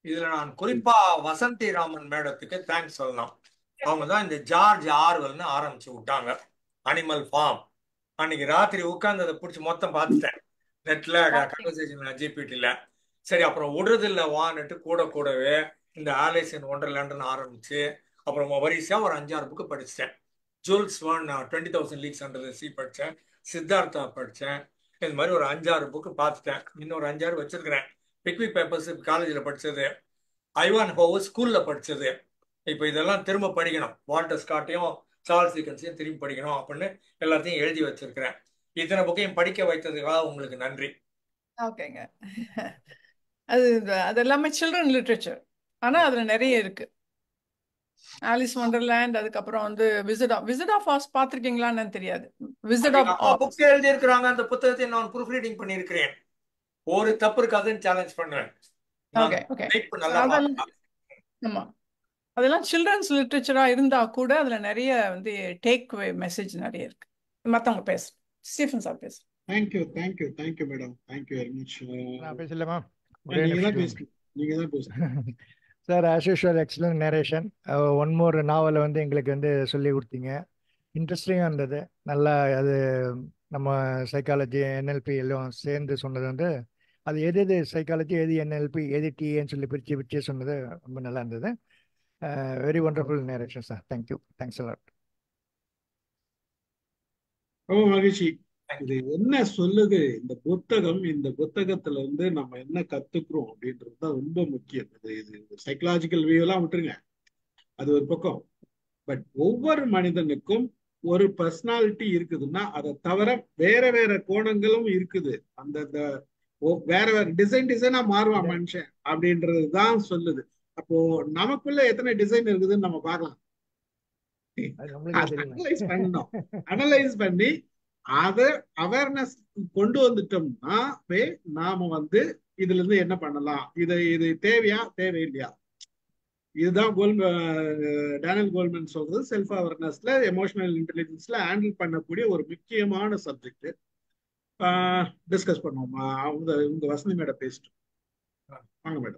இதுல நான் குறிப்பா வசந்தி ராமன் மேடத்துக்கு தேங்க்ஸ் சொல்லலாம் அவங்க தான் இந்த ஜார்ஜ் ஆர்வல்னு ஆரம்பிச்சு விட்டாங்க அனிமல் ஃபார்ம் அன்னைக்கு ராத்திரி உட்கார்ந்து அதை பிடிச்சி மொத்தம் பார்த்துட்டேன் நெட்ல கன்வர்சேஷன் ஜிபிடில சரி அப்புறம் விடுறதில்ல வான்னுட்டு கூட கூடவே இந்த ஆலிஸ் இன் ஒண்டர்லேண்டுன்னு ஆரம்பிச்சு அப்புறம் வரிசையா ஒரு அஞ்சாறு புக்கு படிச்சிட்டேன் Jules one twenty thousand leagues under sea படித்தேன் சித்தார்த்தா படித்தேன் இந்த மாதிரி ஒரு அஞ்சாறு புக்கு பார்த்துட்டேன் இன்னொரு அஞ்சாறு வச்சிருக்கிறேன் பிக்விக் பேப்பர்ஸ் காலேஜில் படித்தது ஐவான் ஹோவ் ஸ்கூலில் படித்தது இப்போ இதெல்லாம் திரும்ப படிக்கணும் வால்டர் ஸ்காட்டையும் சார்ல்ஸ் சீக்கன்ஸையும் திரும்பி படிக்கணும் அப்படின்னு எல்லாத்தையும் எழுதி வச்சிருக்கிறேன் இத்தனை புக்கையும் படிக்க வைத்ததுக்காக உங்களுக்கு நன்றி ஓகேங்க அது அது எல்லாமே சில்ட்ரன் லிட்ரேச்சர் ஆனால் அதில் நிறைய இருக்கு ஆலிஸ் வண்டர்லேண்ட் அதுக்கப்புறம் வந்து visit of visit of Oz பார்த்துருக்கீங்களான்னு தெரியாது விசிட் ஆஃப் அப்பா புக்ஸ் எழுதி இருக்கிறாங்க அந்த புத்தகத்தை நான் ப்ரூஃப் ரீடிங் பண்ணியிருக்கிறேன் ஒரு தப்பு இருக்காதுன்னு சேலஞ்ச் பண்ணுவேன் ஓகே ஓகே டைப் நல்லா அதெல்லாம் பார்த்தேன். ஆமாம் அதெல்லாம் சில்ட்ரன்ஸ் லிட்ரேச்சராக இருந்தால் கூட அதில் நிறைய வந்து டேக் வே மெசேஜ் நிறைய இருக்கு மற்றவங்க பேசு ஸ்டீஃபன் சார் பேசு thank you thank you thank you madam thank you very much நான் பேசலாமா நீங்க தான் பேசணும் நீங்க தான் பேசணும் sir as usual excellent narration one more நாவலை வந்து எங்களுக்கு வந்து சொல்லி கொடுத்தீங்க இன்ட்ரெஸ்டிங்காக இருந்தது நல்லா அது நம்ம சைக்காலஜி என்எல்பி எல்லாம் சேர்ந்து சொன்னது வந்து அது எது எது சைக்காலஜி எது என்எல்பி எது டிஏன்னு சொல்லி பிரித்து பிரித்து சொன்னது ரொம்ப நல்லா இருந்தது very wonderful narration sir thank you thanks a lot ரொம்ப மகிழ்ச்சி இது என்ன சொல்லுது இந்த புத்தகம் இந்த புத்தகத்துல வந்து நம்ம என்ன கத்துக்கிறோம் அப்படின்றது தான் ரொம்ப முக்கியம் இது இது சைக்கலாஜிக்கல் வியூலாம் விட்டுருங்க அது ஒரு பக்கம் பட் ஒவ்வொரு மனிதனுக்கும் ஒரு பர்சனாலிட்டி இருக்குதுன்னா அதை தவிர வேற வேற கோணங்களும் இருக்குது அந்த அந்த ஒ- வேற வேற டிசைன் டிசைனா மாறுவான் மனுஷன் அப்படின்றது தான் சொல்லுது அப்போ நமக்குள்ள எத்தனை டிசைன் இருக்குதுன்னு நம்ம பார்க்கலாம் அது நம்மளுக்கே அனலைஸ் தெரியுமே பண்ணணும் அனலைஸ் பண்ணி அதை அவேர்னஸ் கொண்டு வந்துட்டோம்னாவே நாம வந்து இதுல இருந்து என்ன பண்ணலாம் இது இது தேவையா தேவையில்லையா இதுதான் கோல் டேனியல் கோல்மன் சொல்றது செல்ஃப் அவேர்னஸ்ல எமோஷனல் இன்டெலிஜென்ஸ்ல ஹேண்டில் பண்ணக்கூடிய ஒரு முக்கியமான சப்ஜெக்ட் டிஸ்கஸ் பண்ணுவோம் அவங்க உங்க வசந்தி மேடம் பேசிட்டு வாங்க மேடம்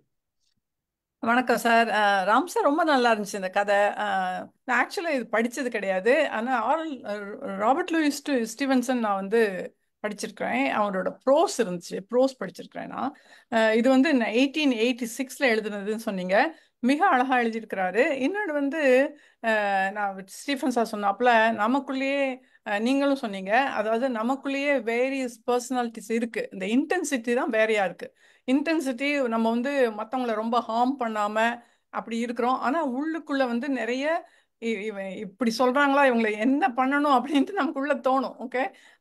வணக்கம் சார் அஹ் ராம் சார் ரொம்ப நல்லா இருந்துச்சு இந்த கதை அஹ் நான் ஆக்சுவலாக இது படித்தது கிடையாது ஆனால் ஆரல் ராபர்ட் லூயிஸ் டு ஸ்டீவன்சன் நான் வந்து படிச்சிருக்கிறேன் அவரோட ப்ரோஸ் இருந்துச்சு ப்ரோஸ் படிச்சிருக்கிறேன் நான் அஹ் இது வந்து எயிட்டீன் எயிட்டி சிக்ஸில் எழுதுனதுன்னு சொன்னீங்க மிக அழகாக எழுதியிருக்கிறாரு இன்னொன்று வந்து அஹ் நான் ஸ்டீஃபன் சார் சொன்னாப்புல நமக்குள்ளேயே அஹ் நீங்களும் சொன்னீங்க அதாவது நமக்குள்ளேயே வேரியஸ் பர்சனாலிட்டிஸ் இருக்குது இந்த இன்டென்சிட்டி தான் வேறையா இருக்குது இன்டென்சிட்டி நம்ம வந்து மற்றவங்கள ரொம்ப ஹார்ம் பண்ணாமல் அப்படி இருக்கிறோம் ஆனால் உள்ளுக்குள்ளே வந்து நிறைய இ- இவன் இப்படி சொல்கிறாங்களா இவங்களை என்ன பண்ணணும் அப்படின்ட்டு நமக்குள்ளே தோணும் ஓகே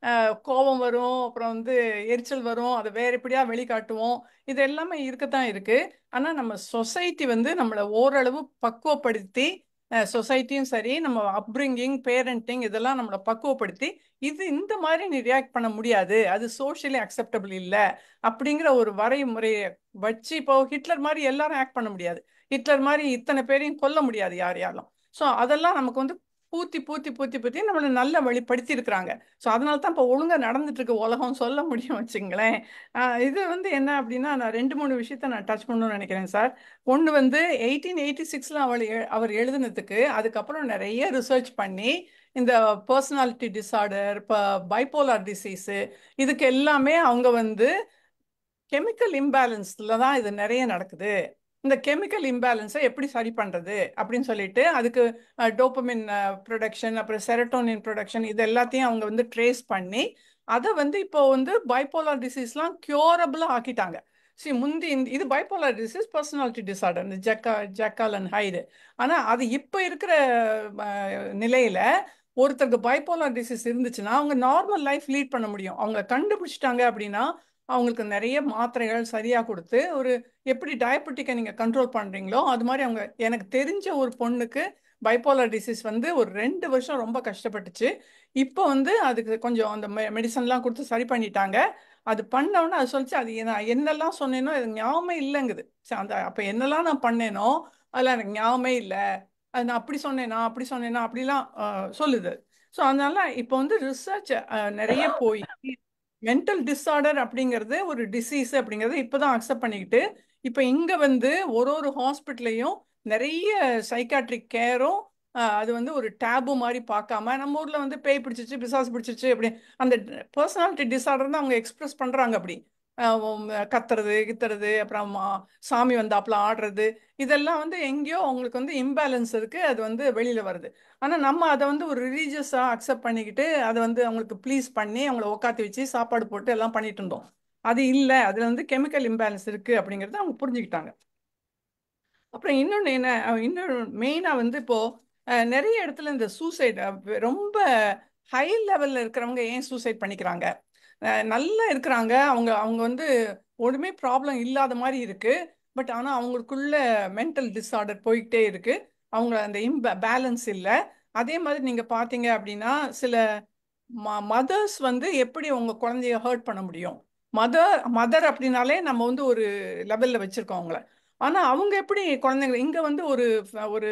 கோபம் வரும் அப்புறம் வந்து எரிச்சல் வரும் அதை வேற எப்படியா வெளிக்காட்டுவோம் இது எல்லாமே இருக்கத்தான் இருக்கு ஆனால் நம்ம சொசைட்டி வந்து நம்மளை ஓரளவு பக்குவப்படுத்தி சொசைட்டியும் சரி நம்ம அப்ரிங்கிங் பேரண்டிங் இதெல்லாம் நம்மளை பக்குவப்படுத்தி இது இந்த மாதிரி நீ ரியாக்ட் பண்ண முடியாது அது சோஷியலி அக்செப்டபிள் இல்லை அப்படிங்கிற ஒரு வரைமுறையை வச்சு இப்போ ஹிட்லர் மாதிரி எல்லாரும் ஆக்ட் பண்ண முடியாது ஹிட்லர் மாதிரி இத்தனை பேரையும் கொல்ல முடியாது யார் யாரும் ஸோ அதெல்லாம் நமக்கு வந்து பூத்தி பூத்தி பூத்தி பூத்தி நம்மளை நல்ல வழிப்படுத்தி இருக்கிறாங்க ஸோ அதனால தான் இப்போ ஒழுங்காக நடந்துட்டு இருக்கு உலகம் சொல்ல முடியும் வச்சுங்களேன் ஆஹ் இது வந்து என்ன அப்படின்னா நான் ரெண்டு மூணு விஷயத்த நான் டச் பண்ணணும்னு நினைக்கிறேன் சார் ஒன்று வந்து எயிட்டீன் எயிட்டி சிக்ஸில் அவள் எ- அவர் எழுதுனதுக்கு அதுக்கப்புறம் நிறைய ரிசர்ச் பண்ணி இந்த பர்சனாலிட்டி டிஸார்டர் இப்போ பைப்போலார் டிசீஸு இதுக்கு எல்லாமே அவங்க வந்து கெமிக்கல் இம்பேலன்ஸில் தான் இது நிறைய நடக்குது இந்த கெமிக்கல் இம்பேலன்ஸை எப்படி சரி பண்ணுறது அப்படின்னு சொல்லிட்டு அதுக்கு டோப்பமின் ப்ரொடக்ஷன் அப்புறம் செரட்டோனின் ப்ரொடக்ஷன் இது எல்லாத்தையும் அவங்க வந்து ட்ரேஸ் பண்ணி அதை வந்து இப்போ வந்து பைப்போலார் டிசீஸ்லாம் க்யூரபிளாக ஆக்கிட்டாங்க see முந்தி இந்த இது பைப்போலார் டிசீஸ் பர்சனாலிட்டி டிஸார்டர் இந்த ஜக்கா ஜக்கால் அண்ட் ஹைடு ஆனால் அது இப்போ இருக்கிற அஹ், நிலையில ஒருத்தருக்கு பைப்போலார் டிசீஸ் இருந்துச்சுன்னா அவங்க நார்மல் லைஃப் லீட் பண்ண முடியும் அவங்க கண்டுபிடிச்சிட்டாங்க அப்படின்னா அவங்களுக்கு நிறைய மாத்திரைகள் சரியாக கொடுத்து ஒரு எப்படி டயபெட்டிக்கை நீங்கள் கண்ட்ரோல் பண்ணுறீங்களோ அது மாதிரி அவங்க எனக்கு தெரிஞ்ச ஒரு பொண்ணுக்கு பைப்போலார் டிசீஸ் வந்து ஒரு ரெண்டு வருஷம் ரொம்ப கஷ்டப்பட்டுச்சு இப்போ வந்து அதுக்கு கொஞ்சம் அந்த மெ மெடிசன்லாம் கொடுத்து சரி பண்ணிட்டாங்க அது பண்ணோன்னே அது சொல்லிச்சு அது நான் என்னெல்லாம் சொன்னேனோ அது ஞாபகமே இல்லைங்குது சரி, அந்த அப்போ என்னெல்லாம் நான் பண்ணேனோ அதெல்லாம் எனக்கு ஞாபகமே இல்லை அது நான் அப்படி சொன்னேனா அப்படி சொன்னேனா அப்படிலாம் அஹ், சொல்லுது ஸோ அதனால இப்போ வந்து ரிசர்ச் நிறைய போய் மென்டல் டிஸார்டர் அப்படிங்கிறது ஒரு டிசீஸ் அப்படிங்கிறது இப்போ தான் அக்செப்ட் பண்ணிக்கிட்டு இப்போ இங்க வந்து ஒரு ஒரு ஹாஸ்பிட்டல்லையும் நிறைய சைக்காட்ரிக் கேரும் அது வந்து ஒரு டேபு மாதிரி பார்க்காம நம்ம ஊர்ல வந்து பேய் பிடிச்சிச்சு பிசாசு பிடிச்சிச்சு அப்படி அந்த பர்சனாலிட்டி டிசார்டர் தான் அவங்க எக்ஸ்பிரஸ் பண்றாங்க அப்படி அஹ் உம் கத்துறது கித்துறது அப்புறம் மா- சாமி வந்தாப்புல ஆடுறது இதெல்லாம் வந்து எங்கேயோ அவங்களுக்கு வந்து இம்பேலன்ஸ் இருக்கு அது வந்து வெளியில வருது ஆனா நம்ம அதை வந்து ஒரு ரிலீஜியஸா அக்செப்ட் பண்ணிக்கிட்டு அதை வந்து அவங்களுக்கு ப்ளீஸ் பண்ணி அவங்கள உட்காத்தி வச்சு சாப்பாடு போட்டு எல்லாம் பண்ணிட்டு இருந்தோம் அது இல்லை அதுல வந்து கெமிக்கல் இம்பேலன்ஸ் இருக்கு அப்படிங்கறத அவங்க புரிஞ்சுக்கிட்டாங்க அப்புறம் இன்னொன்று என்ன அஹ் இன்னொரு மெயினாக வந்து இப்போ அஹ், நிறைய இடத்துல இந்த சூசைட் ரொம்ப ஹை லெவலில் இருக்கிறவங்க ஏன் சூசைட் பண்ணிக்கிறாங்க அஹ், நல்லா இருக்கிறாங்க அவங்க அவங்க வந்து ஒன்றுமே ப்ராப்ளம் இல்லாத மாதிரி இருக்கு பட் ஆனால் அவங்களுக்குள்ள மென்டல் டிஸார்டர் போய்கிட்டே இருக்கு அவங்க அந்த இம்ப பேலன்ஸ் இல்லை அதே மாதிரி நீங்கள் பார்த்தீங்க அப்படின்னா சில மதர்ஸ் வந்து எப்படி உங்க குழந்தைய ஹர்ட் பண்ண முடியும் மதர் மதர் அப்படின்னாலே நம்ம வந்து ஒரு லெவல்ல வச்சிருக்கோம் அவங்கள ஆனா அவங்க எப்படி குழந்தைங்க இங்க வந்து ஒரு ஒரு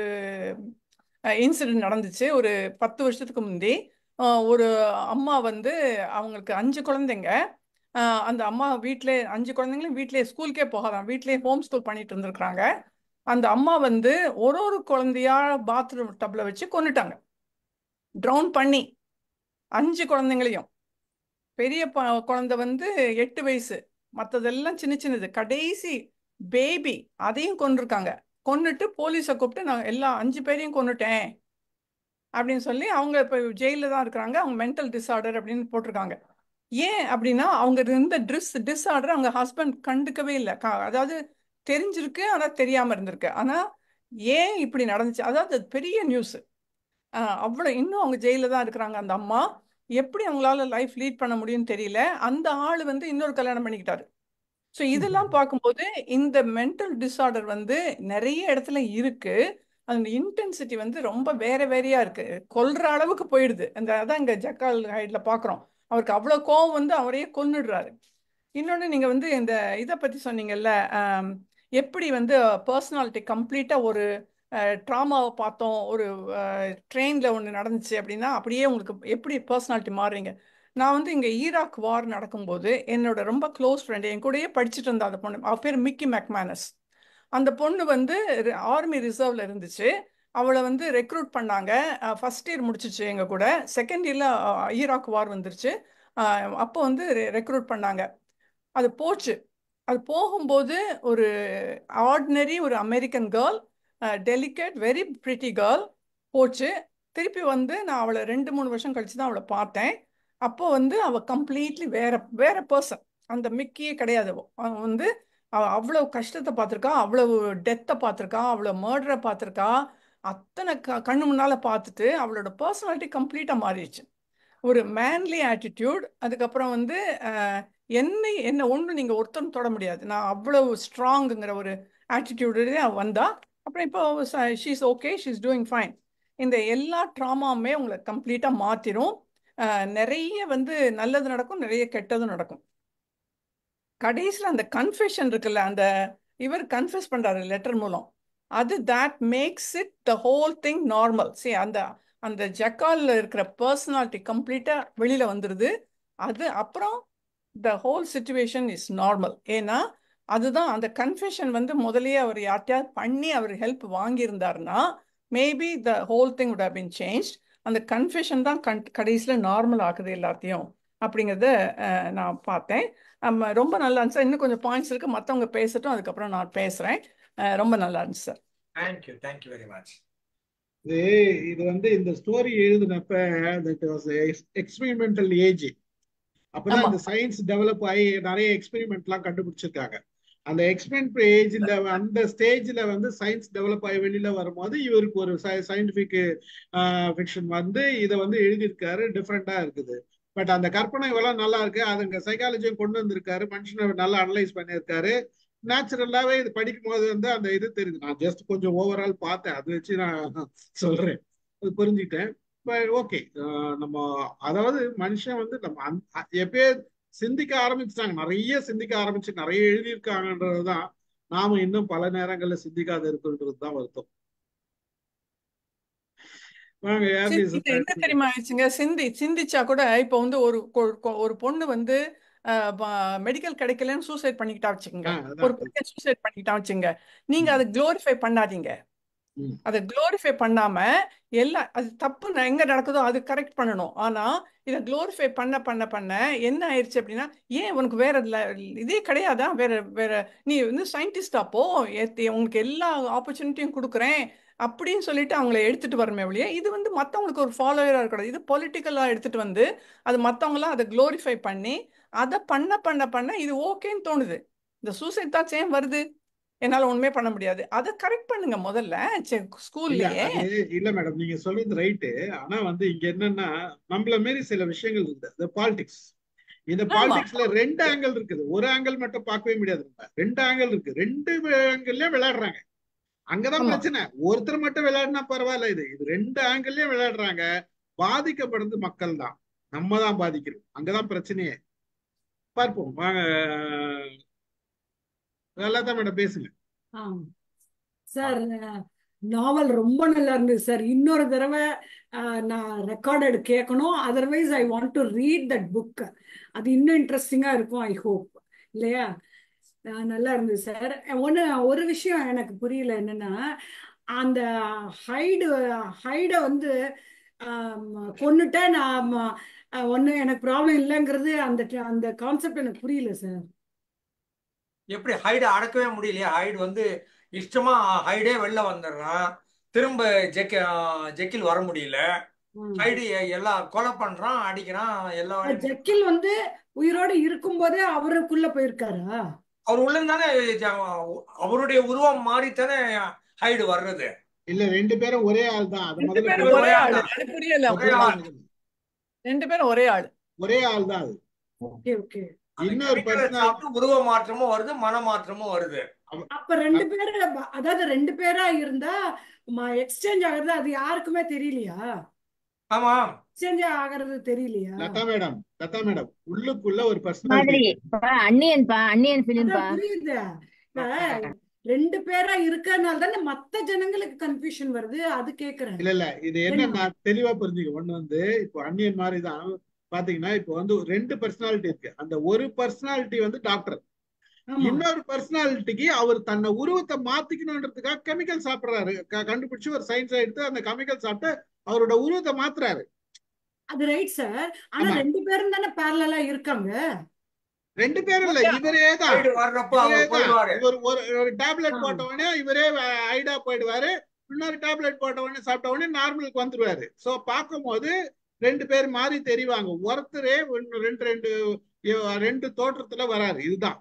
இன்சிடென்ட் நடந்துச்சு ஒரு பத்து வருஷத்துக்கு முந்தி அஹ், ஒரு அம்மா வந்து அவங்களுக்கு அஞ்சு குழந்தைங்க அஹ், அந்த அம்மா வீட்டிலே அஞ்சு குழந்தைங்களும் வீட்டிலே ஸ்கூலுக்கே போகாதான் வீட்டிலே ஹோம் ஸ்கூல் பண்ணிட்டு இருந்திருக்கிறாங்க அந்த அம்மா வந்து ஒரு ஒரு குழந்தையா பாத்ரூம் டப்ல வச்சு கொன்னுட்டாங்க ட்ரவுன் பண்ணி அஞ்சு குழந்தைங்களையும் பெரிய ப- குழந்தை வந்து எட்டு வயசு மற்றதெல்லாம் சின்ன சின்னது கடைசி பேபி அதையும் கொன்னிருக்காங்க கொன்னுட்டு போலீஸை கூப்பிட்டு நான் எல்லா அஞ்சு பேரையும் கொன்னுட்டேன் அப்படின்னு சொல்லி அவங்க இப்போ ஜெயிலில் தான் இருக்கிறாங்க அவங்க மென்டல் டிஸார்டர் அப்படின்னு போட்டிருக்காங்க ஏன் அப்படின்னா அவங்க இருந்த ட்ரிஸ் டிஸார்டர் அவங்க ஹஸ்பண்ட் கண்டுக்கவே இல்லை அதாவது தெரிஞ்சிருக்கு ஆனால் தெரியாமல் இருந்திருக்கு ஆனால் ஏன் இப்படி நடந்துச்சு அதாவது அது பெரிய நியூஸ் அவ்வளோ இன்னும் அவங்க ஜெயிலில் தான் இருக்கிறாங்க அந்த அம்மா எப்படி அவங்களால லைஃப் லீட் பண்ண முடியும்னு தெரியல அந்த ஆள் வந்து இன்னொரு கல்யாணம் பண்ணிக்கிட்டாரு ஸோ இதெல்லாம் பார்க்கும்போது இந்த மென்டல் டிஸார்டர் வந்து நிறைய இடத்துல இருக்கு அந்த இன்டென்சிட்டி வந்து ரொம்ப வேற வேறையா இருக்கு கொல்ற அளவுக்கு போயிடுது அந்த அதான் இங்க ஜக்கால் ஹைட்ல பார்க்குறோம் அவருக்கு அவ்வளோ கோவம் வந்து அவரையே கொன்னுடுறாரு இன்னொன்று நீங்கள் வந்து இந்த இதை பற்றி சொன்னீங்கல்ல ஆம், எப்படி வந்து பர்சனாலிட்டி கம்ப்ளீட்டாக ஒரு ட்ராமாவை பார்த்தோம் ஒரு ட்ரெயினில் ஒன்று நடந்துச்சு அப்படின்னா அப்படியே உங்களுக்கு எப்படி பர்சனாலிட்டி மாறுறீங்க நான் வந்து இங்கே ஈராக் வார் நடக்கும்போது என்னோட ரொம்ப க்ளோஸ் ஃப்ரெண்டு என் கூடயே படிச்சுட்டு இருந்தா அந்த பொண்ணு அவ பேர் மிக்கி மேக்மேனஸ் அந்த பொண்ணு வந்து ஆர்மி ரிசர்வ்ல இருந்துச்சு அவளை வந்து ரெக்ரூட் பண்ணாங்க ஃபர்ஸ்ட் இயர் முடிச்சிச்சு எங்க கூட செகண்ட் இயர்ல ஈராக் வார் வந்துருச்சு அஹ் அப்போ வந்து ரெக்ரூட் பண்ணாங்க அது போச்சு அது போகும்போது ஒரு ஆர்டினரி ஒரு American girl delicate very pretty girl போச்சு திருப்பி வந்து நான் அவளை ரெண்டு மூணு வருஷம் கழிச்சு தான் அவளை பார்த்தேன் அப்போ வந்து அவள் கம்ப்ளீட்லி வேற வேற பர்சன் அந்த மிக்கியே கிடையாது அவ. அவ வந்து அவ அவ்வளவு கஷ்டத்தை பார்த்துருக்கா அவ்வளவு டெத்தை பார்த்துருக்கா அவ்வளவு மர்டரை பார்த்துருக்கா அத்தனை க கண்ணு முன்னால பார்த்துட்டு அவளோட பர்சனாலிட்டி கம்ப்ளீட்டாக மாறிடுச்சு ஒரு மேன்லி ஆட்டிடியூட் அதுக்கப்புறம் வந்து அஹ், என்னை என்ன ஒன்றும் நீங்கள் ஒருத்தரும் தொட முடியாது நான் அவ்வளவு ஸ்ட்ராங்குங்கிற ஒரு ஆட்டிடியூடே அவ வந்தா அப்புறம் இப்போ she's okay she's doing fine இந்த எல்லா ட்ராமாவுமே உங்களை கம்ப்ளீட்டாக மாற்றிடும் நிறைய வந்து நல்லது நடக்கும் நிறைய கெட்டதும் நடக்கும் கடைசியில் அந்த கன்ஃபெஷன் இருக்குல்ல அந்த இவர் கன்ஃபெஸ் பண்றாரு லெட்டர் மூலம் அது that makes it the whole thing normal சரி அந்த அந்த ஜக்கால்ல இருக்கிற பர்சனாலிட்டி கம்ப்ளீட்டா வெளியில வந்துடுது அது அப்புறம் the whole situation is normal ஏன்னா அதுதான் அந்த கன்ஃபெஷன் வந்து முதல்லயே அவர் யார்ட்டையாவது பண்ணி அவர் ஹெல்ப் வாங்கியிருந்தாருன்னா maybe the whole thing would have been changed அந்த கன்ஃபெஷன் தான் கண் கடைசியில் நார்மல் ஆக்குது எல்லாத்தையும் அப்படிங்கிறத அஹ், நான் பார்த்தேன் ஆமா, ரொம்ப நல்லா இருந்துச்சு சார் இன்னும் கொஞ்சம் பாயிண்ட்ஸ் இருக்கு மற்றவங்க பேசட்டும் அதுக்கப்புறம் நான் பேசுறேன் அஹ், ரொம்ப நல்லா இருந்துச்சு sir thank you thank you very much இது இது வந்து இந்த ஸ்டோரி எழுதினப்ப தட் வாஸ் எக்ஸ்பெரிமெண்டல் ஏஜ் அப்பதான் ஆமா இந்த சயின்ஸ் டெவலப் ஆகி நிறைய எக்ஸ்பெரிமெண்ட் எல்லாம் கண்டுபிடிச்சிருக்காங்க அந்த எக்ஸ்பெரிமெண்ட் ஏஜ்ல அந்த ஸ்டேஜ்ல வந்து சயின்ஸ் டெவலப் ஆகி வெளியில வரும்போது இவருக்கு ஒரு சயின்டிபிக் ஃபிக்ஷன் வந்து இதை வந்து எழுதியிருக்காரு டிஃப்ரெண்டா இருக்குது பட் அந்த கற்பனை எல்லாம் நல்லா இருக்கு அதுங்க சைக்காலஜியும் கொண்டு வந்திருக்காரு மனுஷனை நல்லா அனலைஸ் பண்ணியிருக்காரு நேச்சுரலாவே இது படிக்கும் போது வந்து அந்த இது தெரியுது நான் ஜஸ்ட் கொஞ்சம் ஓவரால் பார்த்தேன் அதை வச்சு நான் சொல்றேன் அது புரிஞ்சுக்கிட்டேன் ஓகே நம்ம அதாவது மனுஷன் வந்து நம்ம அந்த- எப்பயே சிந்திக்க ஆரம்பிச்சுட்டாங்க நிறைய சிந்திக்க ஆரம்பிச்சு நிறைய எழுதியிருக்காங்கன்றதுதான் நாம இன்னும் பல நேரங்கள்ல சிந்திக்காத இருக்குன்றது தான் வருத்தம் வாங்க யார் சிந்தி இது என்ன தெரியுமா ஆயிடுச்சுங்க சிந்தி சிந்திச்சா கூட இப்போ வந்து ஒரு கொ- கொ- ஒரு பொண்ணு வந்து மெடிக்கல் கிடைக்கலன்னு சூசைட் பண்ணிக்கிட்டா வச்சுக்கோங்க ஆ அதான் ஒரு பையன் சூசைட் பண்ணிக்கிட்டா வச்சுங்க நீங்க அதை க்ளோரிஃபை பண்ணாதீங்க ம். அதை க்ளோரிஃபை பண்ணாம எல்லாம் அது தப்பு ந- எங்க நடக்குதோ அது கரெக்ட் பண்ணணும் ஆனா இதை க்ளோரிஃபை பண்ண பண்ண பண்ண என்ன ஆயிடுச்சு அப்படின்னா ஏன் உனக்கு வேற ல- இதே கிடையாதா வேற வேற நீ வந்து சயின்டிஸ்டா போ ஏத்தி- உங்களுக்கு எல்லா ஆப்பர்ச்சுனிட்டியும் கொடுக்குறேன் அப்படின்னு சொல்லிட்டு அவங்கள எடுத்துட்டு வரமே ஒழிய இது வந்து மற்றவங்களுக்கு ஒரு ஃபாலோவராக இருக்கக்கூடாது இது பொலிட்டிக்கலாக எடுத்துட்டு வந்து அது மற்றவங்களாம் அதை க்ளோரிஃபை பண்ணி அதை பண்ண பண்ண பண்ண இது ஓகேன்னு தோணுது இந்த சூசைட் தாட்ஸ் ஏன் வருது என்னால் ஒண்ணுமே பண்ண முடியாது அதை கரெக்ட் பண்ணுங்க முதல்ல இல்ல ஸ்கூல்லயே அது இல்ல மேடம் நீங்க சொல்றது ரைட்டு ஆனா வந்து இங்க என்னன்னா நம்மள மாரி சில விஷயங்கள் இருக்குது இந்த பாலிடிக்ஸ் இந்த ஆமா பாலிடிக்ஸ்ல ரெண்டு ஆங்கிள் இருக்குது ஒரு ஆங்கிள் மட்டும் பார்க்கவே முடியாது நம்ம ரெண்டு ஆங்கிள் இருக்கு ரெண்டு ஆங்கிள்லயும் விளையாடுறாங்க அங்கதான் ஆமா பிரச்சனை ஒருத்தர் மட்டும் விளையாடினா பரவாயில்ல இது இது ரெண்டு ஆங்கிள்லயும் விளையாடுறாங்க பாதிக்கப்படுறது மக்கள் தான் நம்ம தான் பாதிக்கிறோம் அங்கதான் பிரச்சனையே பார்ப்போம் வாங்க நல்லா தான் மேடம் பேசுங்க ஆ சார் நாவல் ரொம்ப நல்லா இருந்தது சார் இன்னொரு தடவை அஹ், நான் ரெக்கார்டட் கேட்கணும் otherwise I want to read that book அது இன்னும் இன்ட்ரெஸ்டிங்காக இருக்கும் ஐ ஹோப் இல்லையா அஹ், நல்லா இருந்தது சார் ஒன்று ஒரு விஷயம் எனக்கு புரியல என்னன்னா அந்த ஹைடு ஹைடை வந்து கொண்டுட்டா நான் ஒன்றும் எனக்கு ப்ராப்ளம் இல்லைங்கிறது அந்த அந்த கான்செப்ட் எனக்கு புரியல சார் எப்படி ஹைடு அடக்கவே முடியலையா ஹைடு வந்து இஷ்டமா ஹைடே வெளில வந்துடுறான் திரும்ப ஜெக் ஜெக்கில் வர முடியல ம் ஹைடு எல்லாம் கொலை பண்றான் அடிக்கிறான் எல்லா வேலையும் ஜக்கில் வந்து உயிரோடு இருக்கும்போதே அவருக்குள்ள போயிருக்காரா அவர் உள்ள தானே அவருடைய உருவம் மாறித்தானே ஹைடு வர்றது இல்ல ரெண்டு பேரும் ஒரே ஆள் தான் அது ரெண்டு முதல்ல பேரும் இவர் ஒரே ஒரே ஆளு ஆள் தான் அது புரியல ஒரே ஆள் ரெண்டு பேரும் ஒரே ஆளு ஒரே ஆள் தான் அது ஓகே ஓகே அந்த இன்னொரு கெமிக்கலை பர்சனல் சாப்பிட்டு உருவ மாற்றமும் வருது மன மாற்றமும் வருது அப்ப ரெண்டு பேரு அதாவது ரெண்டு பேரா இருந்தா எக்ஸ்சேஞ்ச் ஆகுறது அது யாருக்குமே தெரியலையா ஆமா எக்ஸ்சேஞ்ச் ஆகிறது தெரியலையா லதா மேடம் லதா மேடம் உள்ளுக்குள்ள ஒரு மாதிரி பர்சனாலிட்டி இப்ப அன்னியன்பா அன்னியன் பிலிம்பா அதான் புரியுது இப்ப ரெண்டு பேரா இருக்கறனால தானே மத்த ஜனங்களுக்கு கன்ஃபியூஷன் வருது அது கேக்குறேன் இல்ல இல்ல இது என்ன நான் தெளிவா புரிஞ்சுக்க ஒண்ணு வந்து இப்போ அன்னியன் மாதிரி தான் பாத்தீங்கன்னா இப்போ வந்து ரெண்டு பர்சனாலிட்டி இருக்கு அந்த ஒரு பர்சனாலிட்டி வந்து டாக்டர் ஆமா இன்னொரு பர்சனாலிட்டிக்கு அவர் தன்னை உருவத்தை மாத்திக்கணுன்றதுக்காக கெமிக்கல் சாப்பிடுறாரு க- கண்டுபிடிச்சு ஒரு சயின்ஸ் எடுத்து அந்த கெமிக்கல் சாப்பிட்டு அவரோட உருவத்தை மாத்துறாரு அது ரைட் சார் ஆனா ஆமா ரெண்டு பேரும் தானே பேரலா இருக்காங்க ரெண்டு பேரும் இல்ல இவரே தான் ஹைடு வர்றப்ப இவரே அவர் தான் போயிடுவாரு இவர் ஒரு ஒரு டேப்லெட் ஆ. போட்ட உடனே இவரே ஐடா போயிடுவாரு இன்னொரு டேப்லெட் போட்ட உடனே சாப்பிட்ட உடனே நார்மலுக்கு வந்துருவாரு சோ பார்க்கும்போது ரெண்டு பேர் மாறி தெரிவாங்க ஒருத்தரே ஒண்ணு ரெண்டு ரெண்டு இ- ரெண்டு தோற்றத்துல வராரு இதுதான்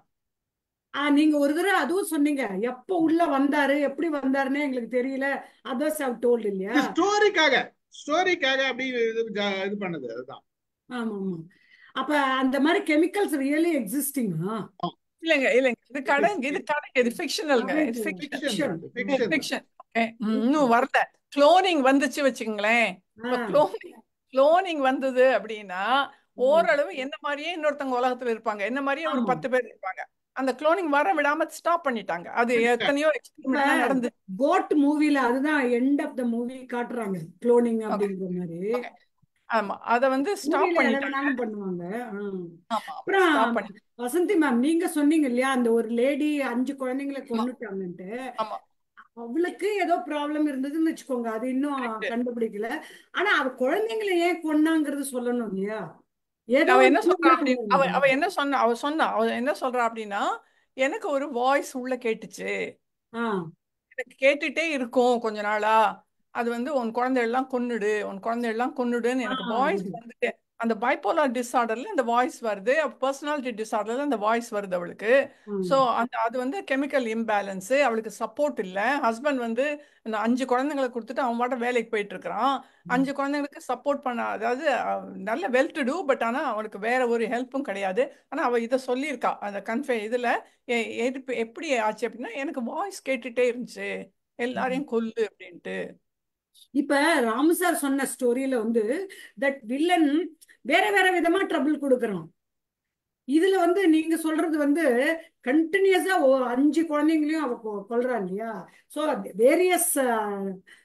ஆ நீங்க ஒரு தடவை அதுவும் சொன்னீங்க எப்ப உள்ள வந்தாரு எப்படி வந்தாருன்னு எங்களுக்கு தெரியல அதர்ஸ் ஹவ் டோல்ட் இல்லையா இது ஸ்டோரிக்காக ஸ்டோரிக்காக அப்படி இது ஜா- இது பண்ணது அதுதான் ஆமா ஆமா அப்ப அந்த மாதிரி கெமிக்கல்ஸ் ரியலி எக்ஸிஸ்டிங்கா இல்லைங்க இல்லைங்க இது கடைங்க இது கடைங்க இது ஃபிக்ஷனல்ங்க இது ஃபிக்ஷன் ஃபிக்ஷன் ஃபிக்ஷன் ஃபிக்ஷன் இன்னும் வரல குளோனிங் வந்துச்சு வச்சுக்கோங்களேன் இப்ப குளோனிங் குளோனிங் வந்தது அப்படின்னா ஓரளவு என்ன மாதிரியே இன்னொருத்தவங்க உலகத்துல இருப்பாங்க என்ன மாதிரியே ஒரு ஆமா. பத்து பேர் இருப்பாங்க அந்த குளோனிங் வர விடாம ஸ்டாப் பண்ணிட்டாங்க அது எத்தனையோ எக்ஸ்பெரிமெண்ட் நடந்து கோட் மூவில அதுதான் எண்ட் ஆஃப் த மூவி காட்டுறாங்க குளோனிங் அப்படிங்கிற மாதிரி ஆமா அத வந்து ஸ்டாப் மூவில எதை பண்ணிட்டாங்க வேணாலும் பண்ணுவாங்க ஆ. ஆமா அப்புறம் ஸ்டாப் பண்ணி வசந்தி மேம் நீங்க சொன்னீங்க இல்லையா அந்த ஒரு லேடி அஞ்சு குழந்தைங்களை கொன்னுட்டாங்கன்ட்டு ஆமா அவளுக்கு ஏதோ ப்ராப்ளம் இருந்ததுன்னு வச்சுக்கோங்க அது இன்னும் Correct. கண்டுபிடிக்கல ஆனா அவ குழந்தைங்களை ஏன் கொன்னாங்கிறது சொல்லணும் இல்லையா ஏதோ அவ ஒரு என்ன சொல்றா தூண்டுதல் அப்படி அவ வேணும். அவ என்ன சொன்னா அவ சொன்னா அவ என்ன சொல்றா அப்படின்னா எனக்கு ஒரு வாய்ஸ் உள்ள கேட்டுச்சு ஆ எனக்கு கேட்டுட்டே இருக்கும் கொஞ்ச நாளா அது வந்து உன் குழந்தை எல்லாம் கொன்னுடு உன் குழந்தை எல்லாம் கொன்னுடுன்னு எனக்கு ஆ, வாய்ஸ் அது. வந்துட்டு அந்த பைப்போலார் டிஸார்டர்ல இந்த வாய்ஸ் வருது பர்சனாலிட்டி டிஸார்டர்ல இந்த வாய்ஸ் வருது அவளுக்கு ம். ஸோ அந்த அது வந்து கெமிக்கல் இம்பேலன்ஸ் அவளுக்கு சப்போர்ட் இல்லை ஹஸ்பண்ட் வந்து இந்த அஞ்சு குழந்தைங்களை கொடுத்துட்டு அவன் பாட்ட வேலைக்கு போயிட்டு இருக்கிறான் அஞ்சு குழந்தைங்களுக்கு சப்போர்ட் பண்ண அதாவது அஹ், நல்ல வெல் டு டூ பட் ஆனால் அவளுக்கு வேற ஒரு ஹெல்ப்பும் கிடையாது ஆனால் அவள் இதை சொல்லியிருக்கா அந்த கன்ஃபே இதில் எதிர்ப்பு எப்படி ஆச்சு அப்படின்னா எனக்கு வாய்ஸ் கேட்டுட்டே இருந்துச்சு எல்லாரையும் கொல்லு அப்படின்ட்டு இப்ப ராமு சார் சொன்ன ஸ்டோரியில வந்து தட் வில்லன் வேற வேற விதமா ட்ரபிள் கொடுக்கறான் இதுல வந்து நீங்க சொல்றது வந்து கண்டினியூஸா அஞ்சு குழந்தைங்களையும் அவ கொ- கொல்றா இல்லையா சோ வேரியஸ்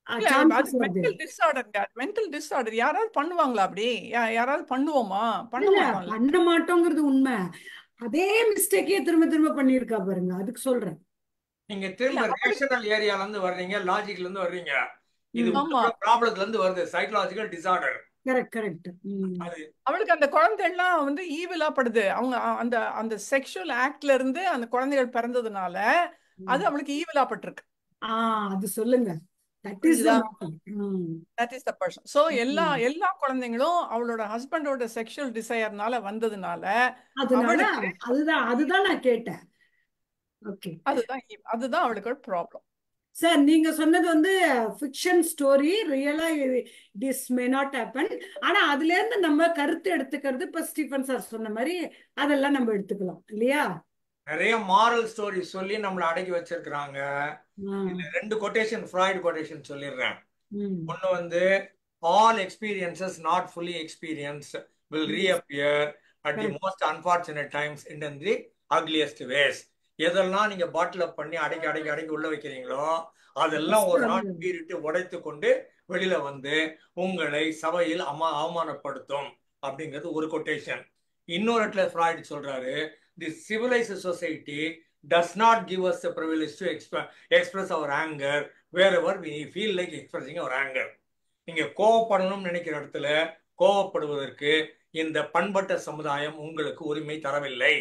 இல்ல அது சான்சஸ் வருது மென்டல் டிஸார்டருங்க மென்டல் டிஸார்டர் யாராவது பண்ணுவாங்களா அப்படி யா- யாராவது பண்ணுவோமா பண்ண இல்ல மாட்டோம்ல பண்ண மாட்டோங்கிறது உண்மை அதே மிஸ்டேக்கே திரும்ப திரும்ப பண்ணியிருக்கா பாருங்க அதுக்கு சொல்றேன் நீங்க இல்ல திரும்ப அவளுக்கு ரேஷனல் ஏரியால இருந்து வர்றீங்க லாஜிக்ல இருந்து வர்றீங்க இது ம் ஆமா உள்ள ப்ராப்ளத்துல இருந்து வருது சைக்கலாஜிக்கல் டிசார்டர் கரெக்ட் கரெக்ட் ம் அது அவளுக்கு அந்த குழந்தைகள்லாம் வந்து ஈவிலா படுது அவங்க அ- அந்த அந்த செக்ஷுவல் ஆக்ட்ல இருந்து அந்த குழந்தைகள் பிறந்ததுனால அது ம். அவளுக்கு ஈவிலா பட்டிருக்கு ஆ அது சொல்லுங்க தட் இஸ் த புரிஞ்சுதா matter hmm that is the person so எல்லா ம். எல்லா குழந்தைங்களும் அவளோட ஹஸ்பண்டோட செக்ஷுவல் டிசையர்னால வந்ததுனால அதனால அவளுக்கு அதுதான் அதுதான் நான் கேட்டேன் ஓகே அதுதான் eve- அதுதான் அவளுக்கு ஒரு ப்ராப்ளம் சார் நீங்க சொன்னது வந்து ஃபிக்ஷன் ஸ்டோரி ரியலா திஸ் மே நாட் ஹேப்பன் ஆனா அதுல இருந்து நம்ம கருத்து எடுத்துக்கிறது இப்ப ஸ்டீஃபன் சார் சொன்ன மாதிரி அதெல்லாம் நம்ம எடுத்துக்கலாம் இல்லையா நிறைய மாரல் ஸ்டோரி சொல்லி நம்மளை அடக்கி வச்சிருக்கிறாங்க ஆ, இதுல ரெண்டு கொட்டேஷன் ஃப்ராய்டு கொட்டேஷன் சொல்லிடுறேன் ம், ஒன்னு வந்து all experiences not fully experience will hmm, reappear at the correct. Most unfortunate times in the ugliest ways எதெல்லாம் நீங்க பாட்டில் அப் பண்ணி அடக்கி அடக்கி அடக்கி உள்ள வைக்கிறீங்களோ அதெல்லாம் First ஒரு நாள் வந்து பீரிட்டு உடைத்து கொண்டு வெளியில வந்து உங்களை சபையில் அமா அவமானப்படுத்தும் அப்படிங்கிறது ஒரு கொட்டேஷன் இன்னொரு இடத்துல ஃப்ராய்டு சொல்றாரு the civilised society does not give us the privilege to express our anger wherever we feel like expressing our anger நீங்க கோவப்படணும்னு நினைக்கிற இடத்துல கோவப்படுவதற்கு இந்த பண்பட்ட சமுதாயம் உங்களுக்கு உரிமை தரவில்லை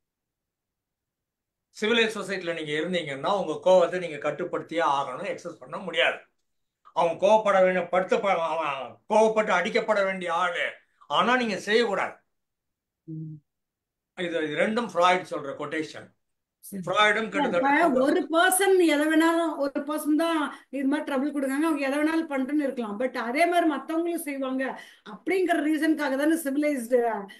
சிவிலைஸ் சொசைட்டில நீங்க இருந்தீங்கன்னா உங்க கோவத்தை நீங்க கட்டுப்படுத்தியே ஆகணும் எக்ஸஸ் பண்ண முடியாது அவன் கோவப்பட வேண்டிய படுத்த அவன் கோவப்பட்டு அடிக்கப்பட வேண்டிய ஆளு ஆனா நீங்க செய்யக்கூடாது ம். இது இது ரெண்டும் ஃப்ராய்ட் சொல்ற கொட்டேஷன் சரி. ஃப்ராய்டும் இப்ப கிட்டத்தட்ட ஒரு பர்சன் எதை வேணாலும் ஒரு பர்சன் தான் இது மாதிரி ட்ரபிள் கொடுக்காங்க அவங்க எதை வேணாலும் பண்ணிட்டுன்னு இருக்கலாம் பட் அதே மாதிரி மத்தவங்களும் செய்வாங்க அப்படிங்கிற ரீசனுக்காக தானே சிவிலைஸ்டு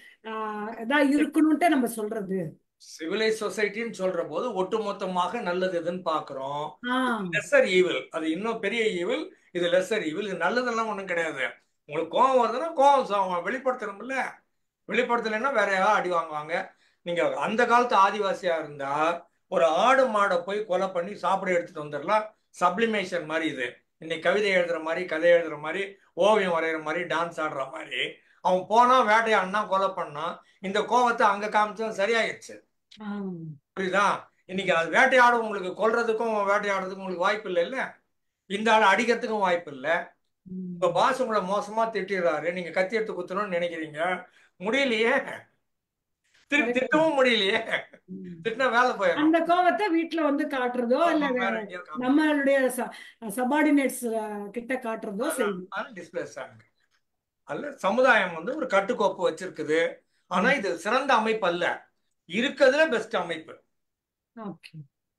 இதா இருக்கணும்ட்டே நம்ம சொல்றது சிவிலைஸ் சொசைட்டின்னு சொல்ற போது ஒட்டுமொத்தமாக நல்லது எதுன்னு பாக்குறோம் ஆ லெஸ்ஸர் ஈவில் அது இன்னும் பெரிய ஈவில் இது லெஸ்ஸர் ஈவில் இது நல்லதெல்லாம் ஒண்ணும் கிடையாது உங்களுக்கு கோவம் வருதுன்னா கோவம் ச- வெளிப்படுத்தணும்ல வெளிப்படுத்தலைன்னா வேற யாராவது அடி வாங்குவாங்க நீங்க அந்த காலத்து ஆதிவாசியா இருந்தா ஒரு ஆடு மாடை போய் கொலை பண்ணி சாப்பிட எடுத்துட்டு வந்துடலாம் சப்ளிமேஷன் மாதிரி இது இன்னைக்கு கவிதை எழுதுற மாதிரி கதை எழுதுற மாதிரி ஓவியம் வரைகிற மாதிரி டான்ஸ் ஆடுற மாதிரி அவன் போனா வேட்டையாடினா கொலை பண்ணான் இந்த கோவத்தை அங்க காமிச்சா சரியாயிடுச்சு ஆ. புரியுதா இன்னைக்கு அது வேட்டையாட உங்களுக்கு கொல்றதுக்கும் வேட்டையாடுறதுக்கும் உங்களுக்கு வாய்ப்பு இல்லை இல்ல இந்த ஆள் அடிக்கிறதுக்கும் வாய்ப்பு இல்லை ம். உங்க பாஸ் உங்களை மோசமா திட்டிடுறாரு நீங்க கத்தி எடுத்து குத்தணும்னு நினைக்கிறீங்க முடியலையே திருப்பி Correct. திட்டவும் முடியலையே ம். திட்டினா வேலை போயிடும் அந்த கோவத்தை வீட்ல வந்து காட்டுறதோ இல்ல ஆமா, வேற வேற எங்கேயாவது காமிக்கணும். நம்மளுடைய சபார்டினேட்ஸ் கிட்ட காட்டுறதோ செய்யும் அதனால டிஸ்பிளேஸ் ஆகுங்க அல்ல சமுதாயம் வந்து ஒரு கட்டுக்கோப்பு வச்சிருக்குது ஆனா இது சிறந்த அமைப்பு அல்ல இருக்கிறதுல பெஸ்ட் அமைப்பு ஓகே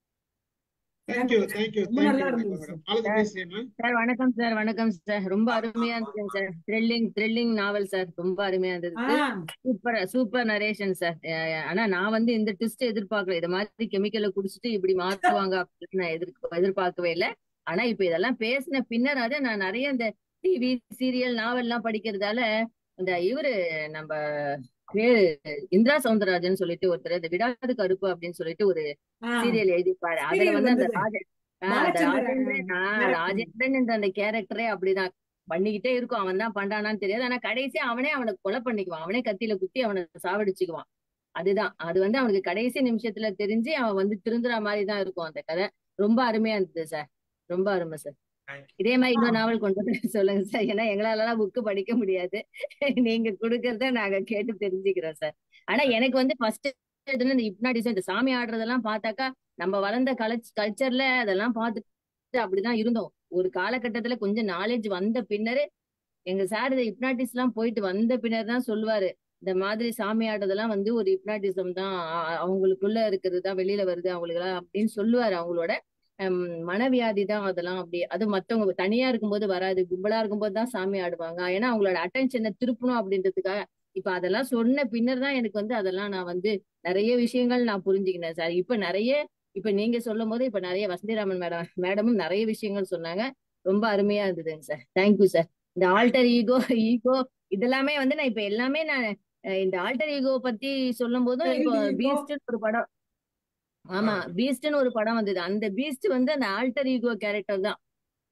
தேங்க்யூ தேங்க்யூ ரொம்ப நல்லா தேங்க்யூ இருந்தது madam all the best ma'am sir வணக்கம் சார் வணக்கம் சார் ரொம்ப அருமையா இருந்தது sir thrilling thrilling novel sir ரொம்ப அருமையா இருந்தது ஆ சூப்பர் சூப்பர் நரேஷன் சார் ஆனா நான் வந்து இந்த ட்விஸ்ட் எதிர்பார்க்கல இது மாதிரி கெமிக்கலை குடிச்சிட்டு இப்படி மாத்துவாங்க அப்படின்னு நான் எதிர்க்க எதிர்பார்க்கவே இல்லை ஆனா இப்ப இதெல்லாம் பேசின பின்னர் அது நான் நிறைய இந்த டிவி சீரியல் நாவல் எல்லாம் படிக்கிறதால இந்த இவரு நம்ம பேரு இந்திரா சவுந்தரராஜன் சொல்லிட்டு ஒருத்தர் இந்த விடாது கருப்பு அப்படின்னு சொல்லிட்டு ஒரு ஆ சீரியல் எழுதிப்பாரு அதுல சீரியல் வந்து அந்த வந்தது ராஜ ஆஹ் அந்த பாலச்சந்திரன் ராஜேந்திரன் ஆஹ் director. ராஜேந்திரன் என்ற அந்த கேரக்டரே அப்படிதான் பண்ணிக்கிட்டே இருக்கும் அவன் தான் பண்றானான்னு தெரியாது ஆனா கடைசியா அவனே அவனை கொலை பண்ணிக்குவான் அவனே கத்தியில குத்தி அவனை சாவடிச்சுக்குவான் அதுதான் அது வந்து அவனுக்கு கடைசி நிமிஷத்துல தெரிஞ்சு அவன் வந்து திருந்துற மாதிரி தான் இருக்கும் அந்த கதை ரொம்ப அருமையா இருந்தது சார் ரொம்ப அருமை சார் Thank you. இதே மாதிரி இன்னொரு நாவல் கொண்டு வந்து சொல்லுங்க சார் ஏன்னா எங்களாலலாம் புக்கு படிக்க முடியாது நீங்க கொடுக்கறத நாங்க கேட்டு தெரிஞ்சுக்கிறோம் சார் ஆனா எனக்கு வந்து ஃபர்ஸ்ட் இந்த ஹிப்னாட்டிசம் இந்த சாமி ஆடுறதெல்லாம் பார்த்தாக்கா நம்ம வளர்ந்த கலச் கல்ச்சர்ல அதெல்லாம் பார்த்துட்டு அப்படிதான் இருந்தோம் ஒரு காலகட்டத்துல கொஞ்சம் நாலேஜ் வந்த பின்னரு எங்க சார் இந்த ஹிப்னாட்டிஸ் எல்லாம் போயிட்டு வந்த பின்னர் தான் சொல்லுவாரு இந்த மாதிரி சாமி ஆடுறதெல்லாம் வந்து ஒரு ஹிப்னாட்டிசம் தான் அ- அவங்களுக்குள்ள இருக்கிறது தான் வெளியில வருது அவங்களுக்கு அப்படின்னு சொல்லுவாரு அவங்களோட ஹம், மனவியாதி தான் அதெல்லாம் அப்படி அது மத்தவங்க தனியா இருக்கும்போது வராது கும்பலா இருக்கும்போது தான் சாமி ஆடுவாங்க ஏன்னா அவங்களோட அட்டென்ஷனை திருப்பணும் அப்படின்றதுக்காக இப்ப அதெல்லாம் சொன்ன பின்னர் தான் எனக்கு வந்து அதெல்லாம் நான் வந்து நிறைய விஷயங்கள் நான் புரிஞ்சுக்கினேன் சார் இப்ப நிறைய இப்ப நீங்க சொல்லும் போது இப்ப நிறைய வசந்திராமன் மேடம் மேடமும் நிறைய விஷயங்கள் சொன்னாங்க ரொம்ப அருமையா இருந்ததுங்க சார் தேங்க்யூ சார் இந்த ஆல்டர் ஈகோ ஈகோ இதெல்லாமே வந்து நான் இப்ப எல்லாமே நான் அஹ், இந்த ஆல்டர் ஈகோ பத்தி சொல்லும் போதும் இப்போ Child ego. பீஸ்ட்னு ஒரு படம் ஆமா பீஸ்ட்னு ஒரு படம் வந்தது அந்த பீஸ்ட் வந்து அந்த ஆல்டர் ஈகோ கேரக்டர் தான்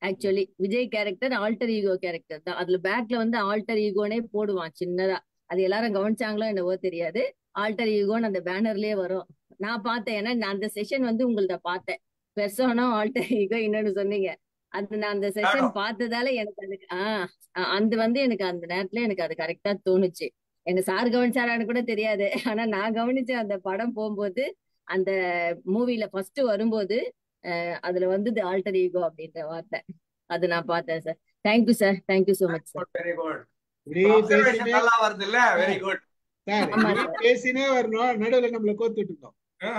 actually Vijay character alter ego character தான் அதுல பேக்ல வந்து ஆல்டர் ஈகோனே போடுவான் சின்னதா அது எல்லாரும் கவனிச்சாங்களோ என்னவோ தெரியாது ஆல்டர் ஈகோன்னு அந்த பேனர்லயே வரும் நான் பார்த்தேன் ஏன்னா நான் அந்த செஷன் வந்து உங்கள்ட்ட பார்த்தேன் பெர்சோனா ஆல்டர் ஈகோ இன்னொன்னு சொன்னீங்க அது நான் அந்த செஷன் Shadow. பார்த்ததால எனக்கு அது ஆஹ் அந்த வந்து எனக்கு அந்த நேரத்துல எனக்கு அது கரெக்டா தோணுச்சு எங்க சார் கவனிச்சாரான்னு கூட தெரியாது ஆனா நான் கவனிச்ச அந்த படம் போகும்போது அந்த மூவில ஃபர்ஸ்ட் வரும்போது அஹ் அதுல வந்து ஆல்டர் ஈகோ அப்படின்ற வார்த்தை அது நான் பார்த்தேன் sir thank you sir thank you so much sir very good இப்படி அப்சர்வேஷன் பேசினே நல்லா வருது இல்ல வெரி குட் சார் ஆமா இப்படி சார் பேசினே வரணும் நடுவுல நம்மள கோத்துட்டு இருந்தோம்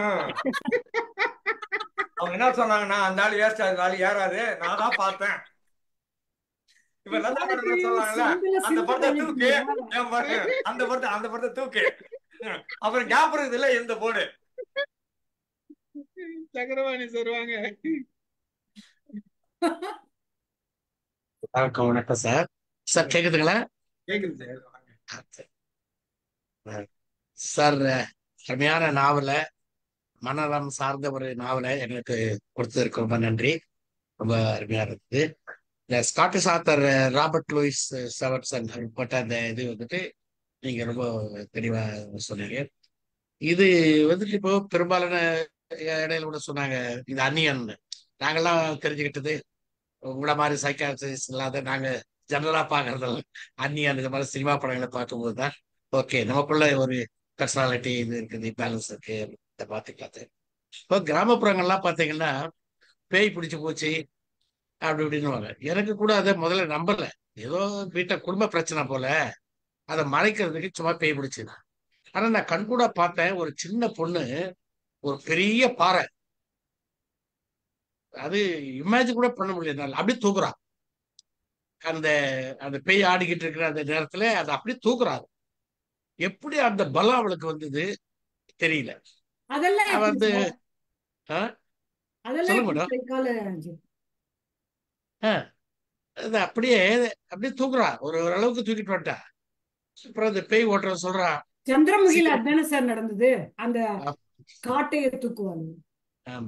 அவங்க என்ன சொன்னாங்கன்னா அந்த ஆள் வேஸ்ட் அந்த ஆள் ஏறாது நான் தான் பார்த்தேன் இப்ப லதா மேடம் என்ன சொன்னாங்கல்ல சிம்பிளா அந்த சிம்பிள் படத்தை தூக்கு பண்ணிட்டீங்க என் பாரு, அந்த படத்தை அந்த படத்தை தூக்கு அப்புறம் கேப் இருக்குது இல்ல இந்த போடு சக்கரவாணி சார் வாங்க வணக்கம் வணக்கம் சார் சார் கேக்குதுங்களா கேக்குது சார் சார் அருமையான நாவலை மனநலம் சார்ந்த ஒரு நாவலை எங்களுக்கு கொடுத்ததற்கு ரொம்ப நன்றி ரொம்ப அருமையா இருந்தது இந்த Scottish author Robert Louis Stevenson போட்ட அந்த இது வந்துட்டு நீங்க ரொம்ப தெளிவா சொன்னீங்க இது வந்துட்டு இப்போ பெரும்பாலான இடையில கூட சொன்னாங்க இது அந்நியன் நாங்கெல்லாம் தெரிஞ்சுக்கிட்டது உங்கள மாதிரி சைக்காட்ரிஸ்ட் இல்லாத நாங்க ஜெனரலா பாக்குறதில்ல அந்நியன் இந்த மாதிரி சினிமா படங்களை பார்க்கும்போது தான் ஓகே நமக்குள்ள ஒரு பர்சனாலிட்டி இது இருக்குது பேலன்ஸ் இருக்கு இதை பார்த்துக்கலாம் இப்போ கிராமப்புறங்கள்லாம் பார்த்தீங்கன்னா பேய் பிடிச்சு போச்சு அப்படி இப்படின்னுவாங்க எனக்கு கூட அதை முதல்ல நம்பல ஏதோ வீட்டை குடும்ப பிரச்சனை போல அதை மறைக்கிறதுக்கு சும்மா பேய் பிடிச்சுதான் ஆனா நான் கண்கூட பார்த்தேன் ஒரு சின்ன பொண்ணு ஒரு பெரிய பாறை அது இமேஜின் கூட பண்ண முடியல என்னால. அப்படியே தூக்குறா அந்த அந்த பேய் ஆடிக்கிட்டு இருக்கிற அந்த நேரத்துல அதை அப்படியே தூக்குறாரு எப்படி அந்த பலம் அவளுக்கு வந்தது தெரியல அதெல்லாம் அவ எப்படி வந்து சார் ஆ, அதெல்லாம் சொல்லுங்க எப்படி மேடம் சைக்காலஜி ஆ, அது அப்படியே அப்படியே தூக்குறா ஒரு ஓரளவுக்கு தூக்கிட்டு வந்துட்டா அப்புறம் அந்த பேய் ஓட்டுற சொல்றா சந்திரமுகில சீக்கிரம் அதுதானே சார் நடந்தது அந்த ஆ, காட்டையை தூக்குவாங்க ஆமா.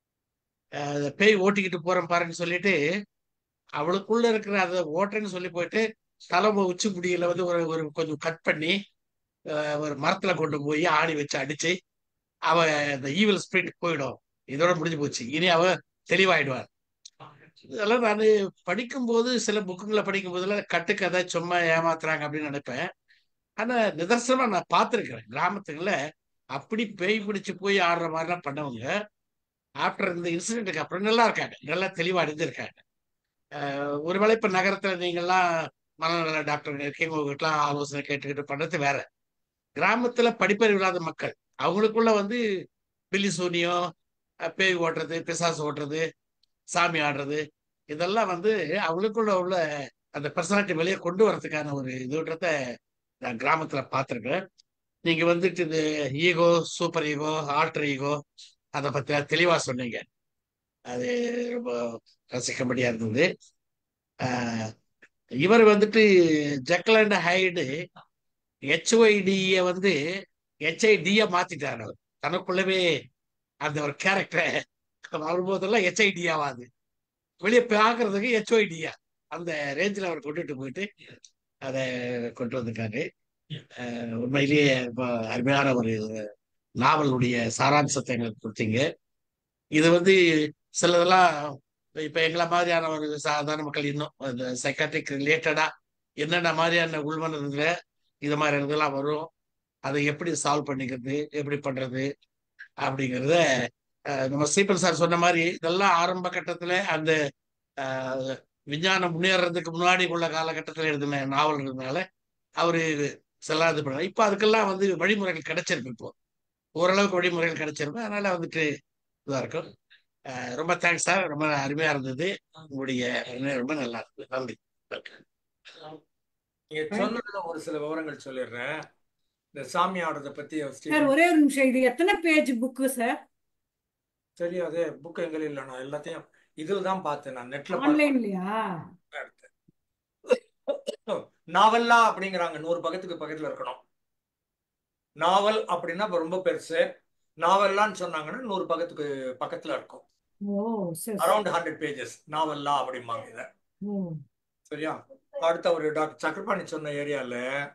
அந்த பேய் ஓட்டிக்கிட்டு போறேன் பாருன்னு சொல்லிட்டு அவளுக்குள்ள இருக்கிற அதை ஓட்டுறேன்னு சொல்லி போயிட்டு தலைமை உச்சி முடியில வந்து ஒரு ஒரு கொஞ்சம் கட் பண்ணி அஹ், ஒரு மரத்துல கொண்டு போய் ஆணி வச்சு அடிச்சு அவ இந்த ஈவில் ஸ்பிரிட் போயிடும் இதோட முடிஞ்சு போச்சு இனி அவ தெளிவாயிடுவார் இதெல்லாம் நான் படிக்கும்போது சில புக்குங்களை படிக்கும் போதெல்லாம் கட்டுக்கதை சும்மா ஏமாத்துறாங்க அப்படின்னு நினைப்பேன் ஆனா நிதர்சனமா நான் பார்த்திருக்கிறேன் கிராமத்துக்குள்ள அப்படி பேய் பிடிச்சு போய் ஆடுற மாதிரிலாம் பண்ணவங்க ஆஃப்டர் இந்த இன்சிடென்ட்டுக்கு அப்புறம் நல்லா இருக்காங்க நல்லா தெளிவா அடைஞ்சிருக்காங்க அஹ் ஒருவேளை இப்ப நகரத்துல நீங்கெல்லாம் மனநல டாக்டர் இருக்கீங்க உங்ககிட்டலாம் ஆலோசனை கேட்டுக்கிட்டு பண்றது வேற கிராமத்துல படிப்பறிவு இல்லாத மக்கள் அவங்களுக்குள்ள வந்து பில்லி சூனியம் அஹ் பேய் ஓட்டுறது பிசாசு ஓட்டுறது சாமி ஆடுறது இதெல்லாம் வந்து அவங்களுக்குள்ள உள்ள அந்த பர்சனாலிட்டி வெளியே கொண்டு வரதுக்கான ஒரு இதுன்றத நான் கிராமத்துல பார்த்திருக்கேன் நீங்க வந்துட்டு இது ego super ego alter ego அதை பத்தி தெளிவா சொன்னீங்க அது ரொம்ப ரசிக்கும்படியா இருந்தது ஆஹ் இவர் வந்துட்டு ஜெக்கல் அண்ட் ஹைடு ஹெச்ஒய்டிய வந்து ஹெச்ஐடிய மாத்திட்டார் அவர் தனக்குள்ளவே அந்த ஒரு கேரக்டரை வரும்போதெல்லாம் ஹெச்ஐடியாவாது வெளியே பார்க்கறதுக்கு ஹெச்ஒய்டியா அந்த ரேஞ்சில் அவர் கொண்டுட்டு போயிட்டு அதை கொண்டு வந்திருக்காரு ஆஹ் உண்மையிலேயே ரொம்ப அருமையான ஒரு நாவலுடைய சாராம்சத்தை எங்களுக்கு கொடுத்தீங்க இது வந்து சிலதெல்லாம் இப்ப எங்களை மாதிரியான ஒரு சாதாரண மக்கள் இன்னும் இந்த சைக்காட்ரிக் ரிலேட்டடா என்னென்ன மாதிரியான உள்மனதுல இது மாதிரி இதெல்லாம் வரும் அதை எப்படி சால்வ் பண்ணிக்கிறது எப்படி பண்றது அப்படிங்கிறத அஹ், நம்ம சீப்பன் சார் சொன்ன மாதிரி இதெல்லாம் ஆரம்ப கட்டத்துல அந்த அஹ், விஞ்ஞானம் முன்னேறதுக்கு முன்னாடி உள்ள காலகட்டத்தில் எழுதின நாவல்ன்றதுனால அவரு செல்லாம் இது பண்ண இப்ப அதுக்கெல்லாம் வந்து வழிமுறைகள் கிடைச்சிருக்கு இப்போ ஓரளவுக்கு வழிமுறைகள் கிடைச்சிருக்கு அதனால வந்துட்டு இதா இருக்கும் அஹ் ரொம்ப தேங்க்ஸ் சார் ரொம்ப அருமையா இருந்தது உங்களுடைய உரையாடல் ரொம்ப நல்லா இருந்தது நன்றி நீங்க சொன்னதுல ஒரு சில விவரங்கள் சொல்லிடுறேன் இந்த சாமி ஆடுறத பத்தி சார் ஸ்டீஃபன் ஒரே ஒரு நிமிஷம் இது எத்தனை பேஜ் புக்கு சார் தெரியாது புக் எங்க இல்லை நான் எல்லாத்தையும் இதில் தான் பார்த்தேன் நான் நெட்ல பார்த்து ஆன்லைன்லயா எடுத்தேன் நாவல்லா அப்படிங்கிறாங்க நூறு பக்கத்துக்கு பக்கத்துல இருக்கணும் நாவல் அப்படின்னா இப்ப ரொம்ப பெருசு நாவல்லான்னு சொன்னாங்கன்னா நூறு பக்கத்துக்கு பக்கத்துல இருக்கும் ஓ சரி சரி அரௌண்ட் ஹண்ட்ரட் பேஜஸ் நாவல்லா அப்படிம்பாங்க இதை ஓ சரியா அடுத்த ஒரு டாக்டர் சக்கரபாணி சொன்ன ஏரியால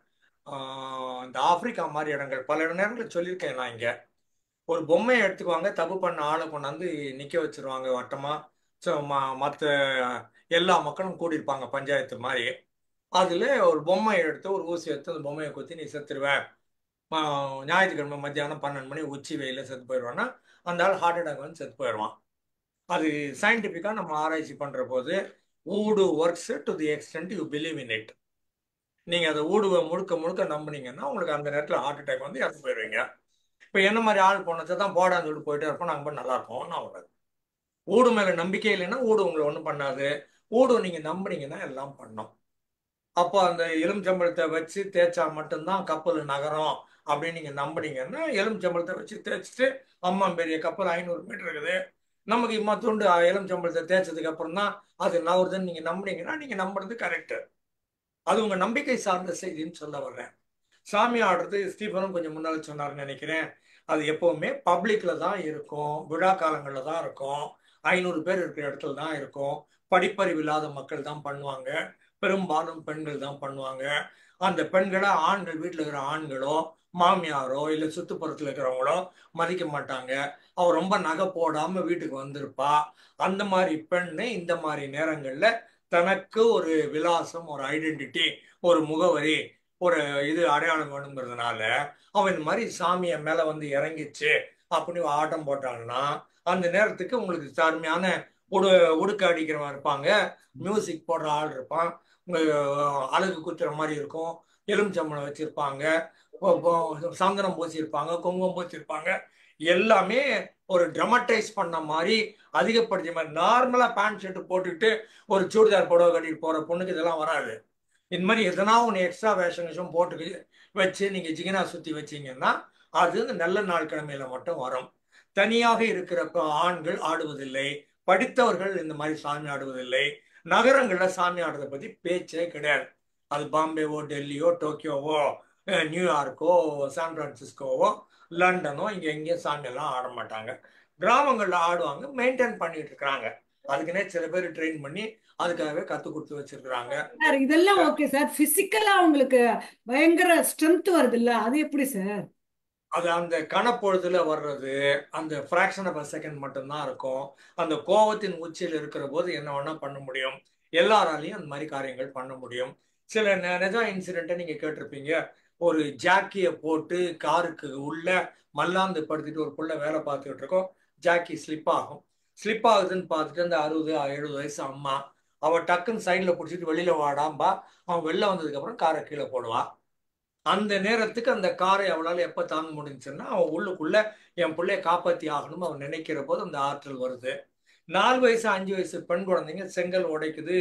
இந்த ஆப்பிரிக்கா மாதிரி இடங்கள் பல நேரங்களில் சொல்லியிருக்கேன் நான் இங்க ஒரு பொம்மையை எடுத்துக்குவாங்க தப்பு பண்ண ஆளை கொண்டாந்து நிக்க வச்சிருவாங்க வட்டமா ஸோ மற்ற எல்லா மக்களும் கூடியிருப்பாங்க பஞ்சாயத்து மாதிரி அதுல ஒரு பொம்மையை எடுத்து ஒரு ஊசி எடுத்து அந்த பொம்மையை குத்தி நீ செத்துருவேன் ஆ, ஞாயிற்றுக்கிழமை மத்தியானம் பன்னெண்டு மணி உச்சி வெயில செத்து போயிடுவான்னா அந்த ஆள் ஹார்ட் அட்டாக் வந்து செத்து போயிடுவான் அது சயின்டிஃபிக்காக நம்ம ஆராய்ச்சி பண்ற போது voodoo works to the extent you believe in it நீங்க அதை ஊடுவை முழுக்க முழுக்க நம்புனீங்கன்னா உங்களுக்கு அந்த நேரத்தில் ஹார்ட் அட்டாக் வந்து இறந்து போயிடுவீங்க இப்போ என்ன மாதிரி ஆள் போனதை தான் போடான்னு சொல்லிட்டு போயிட்டே இருப்போம் நாங்கள் போய் நல்லா இருப்போம் நான் வராது ஊடு மேல நம்பிக்கை இல்லைன்னா ஊடு உங்களை ஒன்றும் பண்ணாது ஊடு நீங்க நம்புனீங்கன்னா எல்லாம் பண்ணும் அப்போ அந்த எலுமிச்சம்பழத்தை வச்சு தேய்ச்சா மட்டும்தான் கப்பல் நகரும் அப்படின்னு நீங்க நம்புனீங்கன்னா எலுமிச்சம்பழத்தை வச்சு தேய்ச்சிட்டு அம்மா பெரிய கப்பல் ஐநூறு மீட்டர் இருக்குது நமக்கு இம்மா துண்டு எலுமிச்சம்பழத்தை தேய்ச்சதுக்கு அப்புறம் தான் அது நகருதுன்னு நீங்க நம்புனீங்கன்னா நீங்க நம்புறது கரெக்ட் அது உங்க நம்பிக்கை சார்ந்த செய்தின்னு சொல்ல வர்றேன் சாமி ஆடுறது ஸ்டீஃபனும் கொஞ்சம் முன்னாடி சொன்னாருன்னு நினைக்கிறேன் அது எப்பவுமே பப்ளிக்ல தான் இருக்கும் விழா காலங்கள்ல தான் இருக்கும் ஐநூறு பேர் இருக்கிற இடத்துல தான் இருக்கும் படிப்பறிவு இல்லாத மக்கள் தான் பண்ணுவாங்க பெரும்பாலும் பெண்கள் தான் பண்ணுவாங்க அந்த பெண்களை ஆண்கள் வீட்டில் இருக்கிற ஆண்களோ மாமியாரோ இல்லை சுற்றுப்புறத்தில் இருக்கிறவங்களோ மதிக்க மாட்டாங்க அவ ரொம்ப நகை போடாம வீட்டுக்கு வந்திருப்பா அந்த மாதிரி பெண்ணு இந்த மாதிரி நேரங்கள்ல தனக்கு ஒரு விலாசம் ஒரு ஐடென்டிட்டி ஒரு முகவரி ஒரு இது அடையாளம் வேணுங்கிறதுனால அவன் இந்த மாதிரி சாமியை மேல வந்து இறங்கிச்சு அப்படின்னு ஆட்டம் போட்டாங்கன்னா அந்த நேரத்துக்கு உங்களுக்கு தருமையான உடு உடுக்க அடிக்கிறவன் இருப்பாங்க மியூசிக் போடுற ஆள் இருப்பான் உங்க அழகு குத்துற மாதிரி இருக்கும் எலுமிச்சம்பழம் வச்சிருப்பாங்க பொ- பொ- சந்தனம் பூசியிருப்பாங்க குங்குமம் பூசியிருப்பாங்க எல்லாமே ஒரு ட்ரமட்டைஸ் பண்ண மாதிரி அதிகப்படுத்திய மாதிரி நார்மலா பேண்ட் ஷர்ட் போட்டுக்கிட்டு ஒரு சுடிதார் புடவை கட்டிட்டு போற பொண்ணுக்கு இதெல்லாம் வராது இந்த மாதிரி எதனா ஒன்று எக்ஸ்ட்ரா வேஷம் விஷம் போட்டு வச்சு நீங்க ஜிகினா சுத்தி வச்சீங்கன்னா அது இந்த நல்ல நாள் கிழமையில மட்டும் வரும் தனியாக இருக்கிற ப- ஆண்கள் ஆடுவதில்லை படித்தவர்கள் இந்த மாதிரி சாமி ஆடுவதில்லை நகரங்கள்ல சாமி ஆடுறதை பத்தி பேச்சே கிடையாது அது பாம்பேவோ டெல்லியோ டோக்கியோவோ அஹ் நியூயார்க்கோ சான் பிரான்சிஸ்கோவோ லண்டனோ இங்க எங்கேயும் சாமி எல்லாம் ஆட மாட்டாங்க கிராமங்கள்ல ஆடுவாங்க மெயின்டைன் பண்ணிட்டு இருக்கிறாங்க அதுக்குன்னே சில பேர் ட்ரெயின் பண்ணி அதுக்காகவே கத்து கொடுத்து வச்சிருக்கிறாங்க சார் இதெல்லாம் ஓகே சார் பிசிக்கலா உங்களுக்கு பயங்கர ஸ்ட்ரென்த் வருது இல்ல அது எப்படி சார் அது அந்த கணப்பொழுதுல வர்றது அந்த ஃப்ராக்ஷன் ஆஃப் அ செகண்ட் மட்டும்தான் இருக்கும் அந்த கோபத்தின் உச்சியில் இருக்கிற போது என்ன வேணா பண்ண முடியும் எல்லாராலையும் அந்த மாதிரி காரியங்கள் பண்ண முடியும் சில நெ- நிஜ இன்சிடென்ட்டை நீங்க கேட்டிருப்பீங்க ஒரு ஜாக்கியை போட்டு காருக்கு உள்ள மல்லாந்து படுத்திட்டு ஒரு புள்ள வேலை பார்த்துக்கிட்டு இருக்கோம் ஜாக்கி ஸ்லிப் ஆகும் ஸ்லிப் ஆகுதுன்னு பார்த்துட்டு அந்த அறுபது எழுபது வயசு அம்மா அவ டக்குன்னு சைட்ல பிடிச்சிட்டு வெளியில வாடாம்பா அவன் வெளில வந்ததுக்கு அப்புறம் காரை கீழே போடுவா அந்த நேரத்துக்கு அந்த காரை அவளால் எப்ப தாங்க முடிஞ்சுன்னா அவன் உள்ளுக்குள்ள என் பிள்ளைய காப்பாத்தி ஆகணும் அவன் நினைக்கிற போது அந்த ஆற்றல் வருது நாலு வயசு அஞ்சு வயசு பெண் குழந்தைங்க செங்கல் உடைக்குது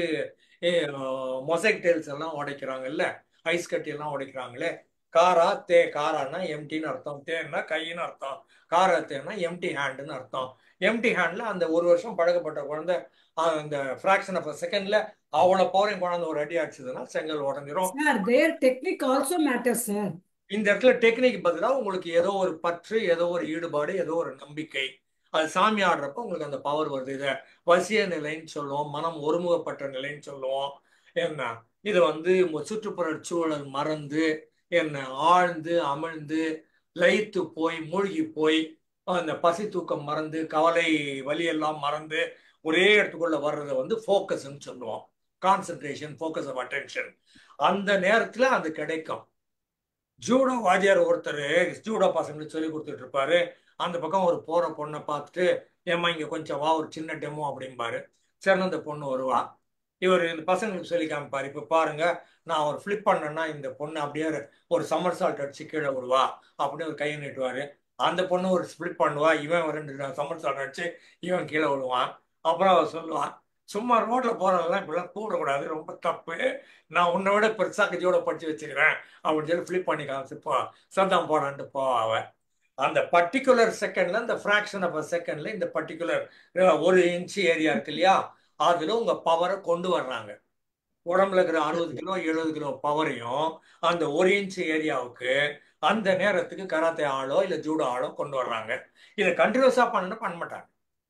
மொசைக் டைல்ஸ் எல்லாம் உடைக்கிறாங்கல்ல ஐஸ் கட்டி எல்லாம் உடைக்கிறாங்களே காரா தே காரானா எம்டின்னு அர்த்தம் தேன்னா கைன்னு அர்த்தம் காரா தேன்னா எம்டி ஹேண்டுன்னு அர்த்தம் எம்டி ஹேண்ட்ல அந்த ஒரு வருஷம் பழக்கப்பட்ட குழந்தை அஹ், அந்த ஃபிராக்ஷன் ஆஃப் செகண்ட்ல அவளை போறையும் குழந்தை ஒரு அடி அடிச்சதுன்னா செங்கல் உடஞ்சிரும் sir there technique also matter sir இந்த இடத்துல டெக்னிக் பதிலாக உங்களுக்கு ஏதோ ஒரு பற்று ஏதோ ஒரு ஈடுபாடு ஏதோ ஒரு நம்பிக்கை அது சாமி ஆடுறப்ப உங்களுக்கு அந்த பவர் வருது இதை வசிய நிலைன்னு சொல்லுவோம் மனம் ஒருமுகப்பட்ட நிலைன்னு சொல்லுவோம் என்ன இது வந்து மு- சுற்றுப்புற சூழல் மறந்து என்ன ஆழ்ந்து அமிழ்ந்து லயித்து போய் மூழ்கி போய் அந்த பசி தூக்கம் மறந்து கவலை வலியெல்லாம் மறந்து ஒரே இடத்துக்குள்ள வர்றதை வந்து ஃபோக்கஸ்ன்னு சொல்லுவோம் கான்சென்ட்ரேஷன் ஃபோக்கஸ் ஆஃப் அட்டென்ஷன் அந்த நேரத்துல அது கிடைக்கும் ஜூடோ வாத்தியார் ஒருத்தர் ஜூடோ பசங்களுக்கு சொல்லி கொடுத்துட்டு இருப்பாரு அந்த பக்கம் ஒரு போற பொண்ணை பார்த்துட்டு ஏம்மா இங்க கொஞ்சம் வா ஒரு சின்ன டெமோ அப்படிம்பாரு சரி அந்த பொண்ணு வருவா இவர் இந்த பசங்களுக்கு சொல்லி காமிப்பாரு இப்ப பாருங்க நான் ஒரு ஃபிளிப் பண்ணேன்னா இந்த பொண்ணு அப்படியே ஒரு- ஒரு சம்மர் சால்ட் அடிச்சு கீழே விடுவா அப்படின்னு ஒரு கையை நீட்டுவாரு அந்த பொண்ணு ஒரு ஸ்பிளிட் பண்ணுவா இவன் ஒரு ரெண்டு சம்மர் சால்ட் அடிச்சு இவன் கீழே விடுவான் அப்புறம் அவ சொல்லுவான் சும்மா ரோட்ல போறதெல்லாம் இப்படிலாம் கூடக்கூடாது ரொம்ப தப்பு நான் உன்னை விட பெருசா கஜியோட படிச்சு வச்சுக்கிறேன் அப்படின்னு சொல்லி ஃபிளிப் பண்ணி காமிச்சு போ சத்தம் போடான்ட்டு போ அவ அந்த பர்டிகுலர் செகண்ட்ல இந்த ஃபிராக்ஷன் ஆஃப் அ செகண்ட்ல இந்த பர்டிகுலர் ஒரு இன்ச் ஏரியா இருக்கு இல்லையா அதுல உங்க பவரை கொண்டு வர்றாங்க உடம்புல இருக்கிற அறுபது கிலோ எழுபது கிலோ பவரையும் அந்த ஒரு இன்ச் ஏரியாவுக்கு அந்த நேரத்துக்கு கராத்தே ஆளோ இல்ல ஜூடோ ஆளோ கொண்டு வர்றாங்க இதை கண்டினியூஸா பண்ணணும் பண்ண மாட்டாங்க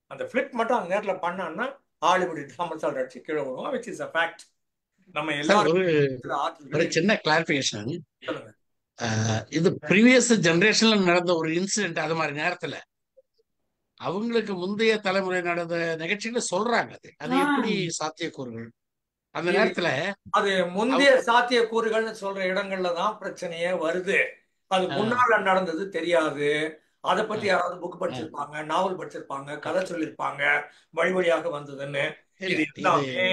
அந்த ஃபிளிப் மட்டும் அந்த நேரத்தில் பண்ணான்னா ஹாலிவுட் தாமசால் அடிச்சு கீழே விடுவோம் விச் இஸ் அ ஃபேக்ட் நம்ம சார் எல்லாரும் ஒரு ஒரு ஆர்டிஸ்ட் சின்ன கிளாரிபிகேஷன் சொல்லுங்க இது ப்ரீவியஸ் ஜெனரேஷன்ல நடந்த ஒரு இன்சிடென்ட் அது மாதிரி நேரத்துல அவங்களுக்கு முந்தைய தலைமுறை நடந்த நிகழ்ச்சிகளை சொல்றாங்க அது அது ஆ. எப்படி சாத்தியக்கூறுகள் அந்த இது- நேரத்துல அது முந்தைய சாத்திய கூறுகள்னு சொல்ற இடங்கள்ல தான் பிரச்சனையே வருது அது ஆ. முன்னால நடந்தது தெரியாது அதை பத்தி யாராவது புக் படிச்சிருப்பாங்க நாவல் படிச்சிருப்பாங்க கதை சொல்லியிருப்பாங்க வழி வழியாக வந்ததுன்னு இல்ல இது இது எல்லாமே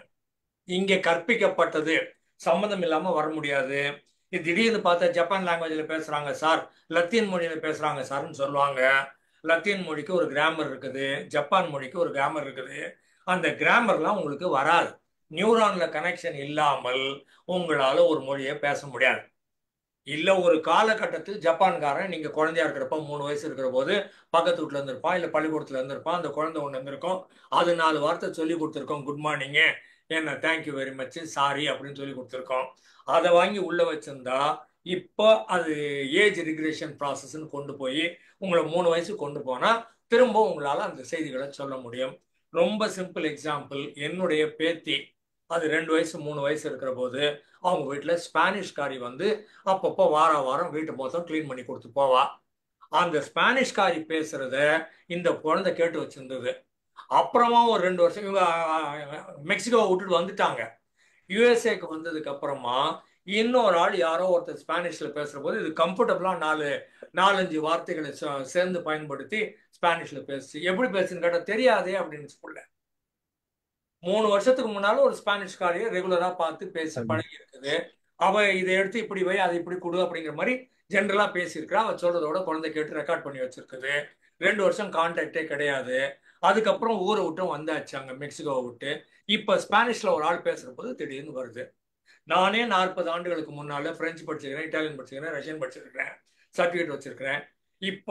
இங்க கற்பிக்கப்பட்டது சம்மந்தம் இல்லாம வர முடியாது இது திடீர்னு பார்த்தா ஜப்பான் லாங்குவேஜ்ல பேசுறாங்க சார் லத்தீன் மொழியில பேசுறாங்க சார்னு சொல்லுவாங்க லத்தீன் மொழிக்கு ஒரு கிராமர் இருக்குது ஜப்பான் மொழிக்கு ஒரு கிராமர் இருக்குது அந்த கிராமர்லாம் உங்களுக்கு வராது நியூரான்ல கனெக்ஷன் இல்லாமல் உங்களால ஒரு மொழியை பேச முடியாது இல்ல ஒரு காலகட்டத்தில் ஜப்பான்காரன் நீங்க குழந்தையா இருக்கிறப்ப மூணு வயசு இருக்கிற போது பக்கத்து வீட்டுல இருந்திருப்பான் இல்ல பள்ளிக்கூடத்துல இருந்திருப்பான் அந்த குழந்தை ஒண்ணு இருந்திருக்கும் அது நாலு வார்த்தை சொல்லி கொடுத்துருக்கோம் குட் மார்னிங் என்ன தேங்க்யூ வெரி மச் சாரி அப்படின்னு சொல்லி கொடுத்துருக்கோம் அதை வாங்கி உள்ள வச்சிருந்தா இப்போ அது ஏஜ் ரிக்ரேஷன் ப்ராசஸ்ன்னு கொண்டு போய் உங்களை மூணு வயசு கொண்டு போனா திரும்ப உங்களால அந்த செய்திகளை சொல்ல முடியும் ரொம்ப சிம்பிள் எக்ஸாம்பிள் என்னுடைய பேத்தி அது ரெண்டு வயசு மூணு வயசு இருக்கிற போது அவங்க வீட்டில் ஸ்பானிஷ்காரி வந்து அப்பப்போ வார வாரம் வீட்டு மொத்தம் க்ளீன் பண்ணி கொடுத்து போவா அந்த ஸ்பானிஷ்காரி பேசுறத இந்த குழந்தை கேட்டு வச்சிருந்தது அப்புறமா ஒரு ரெண்டு வருஷம் இவங்க மெக்சிகோவை விட்டுட்டு வந்துட்டாங்க யுஎஸ்ஏக்கு வந்ததுக்கு அப்புறமா இன்னொரு ஆள் யாரோ ஒருத்தர் ஸ்பானிஷ்ல பேசுற போது இது கம்ஃபர்டபுளா நாலு நாலஞ்சு வார்த்தைகளை சே- சேர்ந்து பயன்படுத்தி ஸ்பானிஷ்ல பேசு எப்படி பேசுன்னு கேட்டா தெரியாதே அப்படின்னு சொல்ல மூணு வருஷத்துக்கு முன்னால ஒரு ஸ்பானிஷ்காரியை ரெகுலரா பார்த்து பேசி பழகி இருக்குது அவ இதை எடுத்து இப்படி வை அதை இப்படி கொடு அப்படிங்கிற மாதிரி ஜென்ரலா பேசியிருக்கிறா அவ சொல்றதோட குழந்தை கேட்டு ரெக்கார்ட் பண்ணி வச்சிருக்குது ரெண்டு வருஷம் கான்டாக்டே கிடையாது அதுக்கப்புறம் ஊரை விட்டு வந்தாச்சு அங்க மெக்சிகோவை விட்டு இப்ப ஸ்பானிஷ்ல ஒரு ஆள் பேசுற போது திடீர்னு வருது நானே நாற்பது ஆண்டுகளுக்கு முன்னால பிரெஞ்சு படிச்சிருக்கிறேன் இட்டாலியன் படிச்சிருக்கிறேன் ரஷ்யன் படிச்சிருக்கிறேன் சர்டிஃபிகேட் வச்சிருக்கிறேன் இப்போ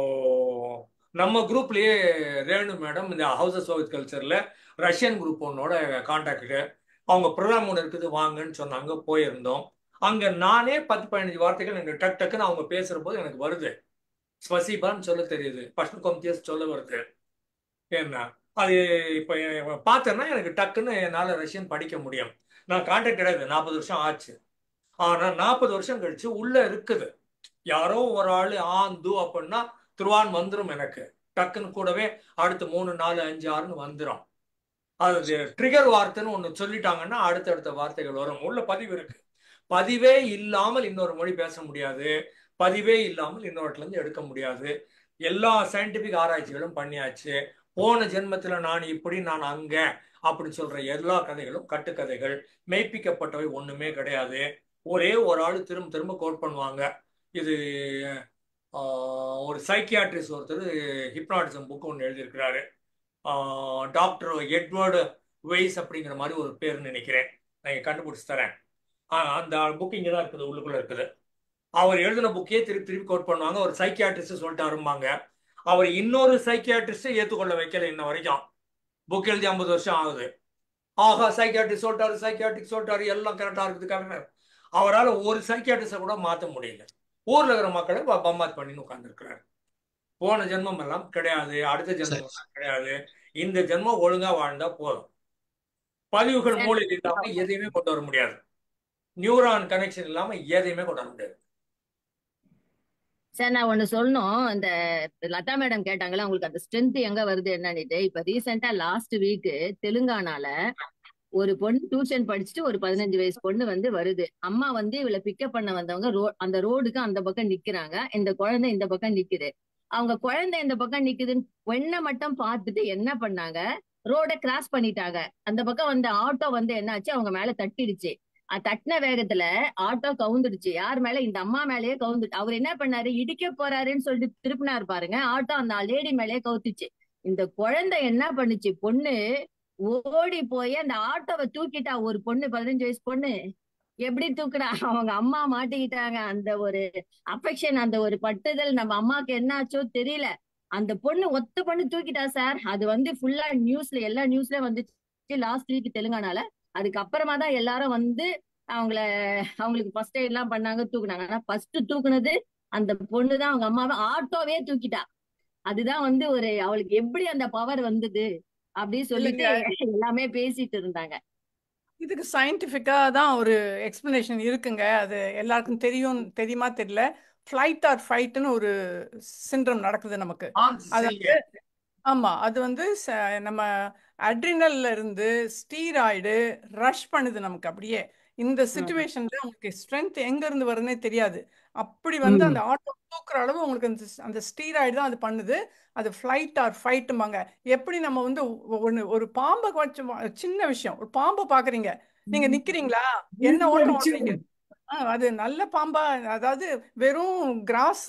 நம்ம குரூப்லயே ரேணு மேடம் இந்த ஹவுசஸ் ஆஃப் கல்ச்சர்ல ரஷ்யன் குரூப் ஒன்னோட கான்டாக்ட் அவங்க ப்ரோக்ராம் ஒன்று இருக்குது வாங்கன்னு சொன்னாங்க போயிருந்தோம் அங்க நானே பத்து பதினஞ்சு வார்த்தைகள் எனக்கு டக் டக்குன்னு அவங்க பேசுற போது எனக்கு வருது ஸ்வசிபான்னு சொல்ல தெரியுது பஷ்ணு கொம்தியஸ் சொல்ல வருது என்ன அது இப்போ பார்த்தேன்னா எனக்கு டக்குன்னு என்னால் ரஷ்யன் படிக்க முடியும் நான் கான்டாக்ட் கிடையாது நாற்பது வருஷம் ஆச்சு ஆனால் நாற்பது வருஷம் கழிச்சு உள்ள இருக்குது யாரோ ஒரு ஆள் ஆந்து அப்படின்னா திருவான் வந்துடும் எனக்கு டக்குன்னு கூடவே அடுத்து மூணு நாலு அஞ்சு ஆறுன்னு வந்துடும் அது ட்ரிகர் வார்த்தைன்னு ஒன்று சொல்லிட்டாங்கன்னா அடுத்தடுத்த வார்த்தைகள் வரும் உள்ள பதிவு இருக்கு பதிவே இல்லாமல் இன்னொரு மொழி பேச முடியாது பதிவே இல்லாமல் இன்னொருத்துல இருந்து எடுக்க முடியாது எல்லா சயின்டிபிக் ஆராய்ச்சிகளும் பண்ணியாச்சு போன ஜென்மத்துல நான் இப்படி நான் அங்க அப்படி சொல்ற எல்லா கதைகளும் கட்டுக்கதைகள் மெய்ப்பிக்கப்பட்டவை ஒண்ணுமே கிடையாது ஒரே ஒரு ஆள் திரும்ப திரும்ப கோட் பண்ணுவாங்க இது ஆஹ், ஒரு சைக்கியாட்ரிஸ்ட் ஒருத்தர் ஹிப்னாட்டிசம் புக் ஒன்று எழுதியிருக்கிறாரு டாக்டர் எட்வர்டு வெய்ஸ் அப்படிங்கிற மாதிரி ஒரு பேர் நினைக்கிறேன் நான் கண்டுபிடிச்சு தரேன் ஆஹ், அந்த புக் இங்கே தான் இருக்குது உள்ளுக்குள்ள இருக்குது அவர் எழுதின புக்கையே திருப்பி திருப்பி கோட் பண்ணுவாங்க ஒரு சைக்கியாட்ரிஸ்ட் சொல்லிட்டு அரும்பாங்க அவர் இன்னொரு சைக்கியாட்ரிஸ்டை ஏற்றுக்கொள்ள வைக்கல இன்ன வரைக்கும் புக் எழுதி ஐம்பது வருஷம் ஆகுது ஆஹா சைக்கியாட்ரிஸ்ட் சொல்லிட்டாரு சைக்கியாட்ரிக் சொல்லிட்டாரு எல்லாம் கரெக்டாக இருக்குது கரெக்டாக அவரால் ஒரு சைக்கியாட்ரிஸ்டை கூட மாற்ற முடியல ஊரில் இருக்கிற மக்களை ப- பம்மாத் பண்ணின்னு உட்காந்துருக்கிறாரு போன ஜென்மம் எல்லாம் கிடையாது அடுத்த ஜென்மம் சரி எல்லாம் கிடையாது இந்த ஜென்மம் ஒழுங்கா வாழ்ந்தா போதும் பதிவுகள் சார் மூளையில் இல்லாம எதையுமே கொண்டு வர முடியாது நியூரான் கனெக்ஷன் இல்லாம எதையுமே கொண்டு வர முடியாது சார் நான் ஒண்ணு சொல்லணும் இந்த லதா மேடம் கேட்டாங்களா உங்களுக்கு அந்த ஸ்ட்ரென்த் எங்க வருது என்னன்னுட்டு இப்ப ரீசெண்டா லாஸ்ட் வீக் தெலுங்கானால ஒரு பொண்ணு டியூஷன் படிச்சுட்டு ஒரு பதினஞ்சு வயசு பொண்ணு வந்து வருது அம்மா வந்து இவளை பிக்கப் பண்ண வந்தவங்க ரோ அந்த ரோடுக்கு அந்த பக்கம் நிக்கிறாங்க இந்த குழந்தை இந்த பக்கம் நிக்குது அவங்க குழந்தை இந்த பக்கம் நிக்குதுன்னு பொண்ணை மட்டும் பார்த்துட்டு என்ன பண்ணாங்க ரோட கிராஸ் பண்ணிட்டாங்க அந்த பக்கம் வந்த ஆட்டோ வந்து என்னாச்சு அவங்க மேல தட்டிடுச்சு அது தட்டின வேகத்துல ஆட்டோ கவுந்துடுச்சு யார் மேல இந்த அம்மா மேலயே கவுந்துட்டு அவர் என்ன பண்ணாரு இடிக்க போறாருன்னு சொல்லிட்டு திருப்பினாரு பாருங்க ஆட்டோ அந்த லேடி மேலயே கவுத்துச்சு இந்த குழந்தை என்ன பண்ணுச்சு பொண்ணு ஓடி போய் அந்த ஆட்டோவை தூக்கிட்டா ஒரு பொண்ணு பதினஞ்சு வயசு பொண்ணு எப்படி தூக்குடா அவங்க அம்மா மாட்டிக்கிட்டாங்க அந்த ஒரு அஃபெக்ஷன் அந்த ஒரு பட்டுதல் நம்ம அம்மாக்கு என்னாச்சோ தெரியல அந்த பொண்ணு ஒத்த பொண்ணு தூக்கிட்டா சார் அது வந்து ஃபுல்லா நியூஸ்ல எல்லா நியூஸ்லயும் வந்துச்சு லாஸ்ட் வீக் தெலுங்கானால அதுக்கப்புறமா தான் எல்லாரும் வந்து அவங்கள அவங்களுக்கு ஃபர்ஸ்ட் எய்ட் எல்லாம் பண்ணாங்க தூக்குனாங்க ஆனா ஃபர்ஸ்ட் தூக்குனது அந்த பொண்ணு தான் அவங்க அம்மாவை ஆட்டோவே தூக்கிட்டா அதுதான் வந்து ஒரு அவளுக்கு எப்படி அந்த பவர் வந்தது அப்படின்னு சொல்லிட்டு இல்லைங்க எல்லாமே பேசிட்டு இருந்தாங்க இதுக்கு சயின்டிஃபிக்காக தான் ஒரு எக்ஸ்பிளனேஷன் இருக்குங்க அது எல்லாருக்கும் தெரியும் தெரியுமா தெரியல ஃப்ளைட் ஆர் ஃபைட்னு ஒரு சிண்ட்ரம் நடக்குது நமக்கு ஹான்ஸ் அது செல்லியன் ஆமா அது வந்து ச- நம்ம அட்ரினல்ல இருந்து ஸ்டீராய்டு ரஷ் பண்ணுது நமக்கு அப்படியே இந்த ம். சுச்சுவேஷன்ல உங்களுக்கு ஸ்ட்ரென்த் எங்க இருந்து வருதுன்னே தெரியாது அப்படி வந்து ம் அந்த ஆட்டோ தூக்குற அளவு உங்களுக்கு அந்த அந்த ஸ்டீராய்டு தான் அது பண்ணுது அது ஃப்ளைட் ஆர் ஃபைட்டுமாங்க எப்படி நம்ம வந்து ஒன்று ஒரு பாம்பை வச்சு சின்ன விஷயம் ஒரு பாம்பை பாக்குறீங்க நீங்க நிக்கிறீங்களா என்ன விழுந்து ஓட்டம் அடிச்சு ஓடுறீங்க ஆ, அது நல்ல பாம்பா அதாவது வெறும் கிராஸ்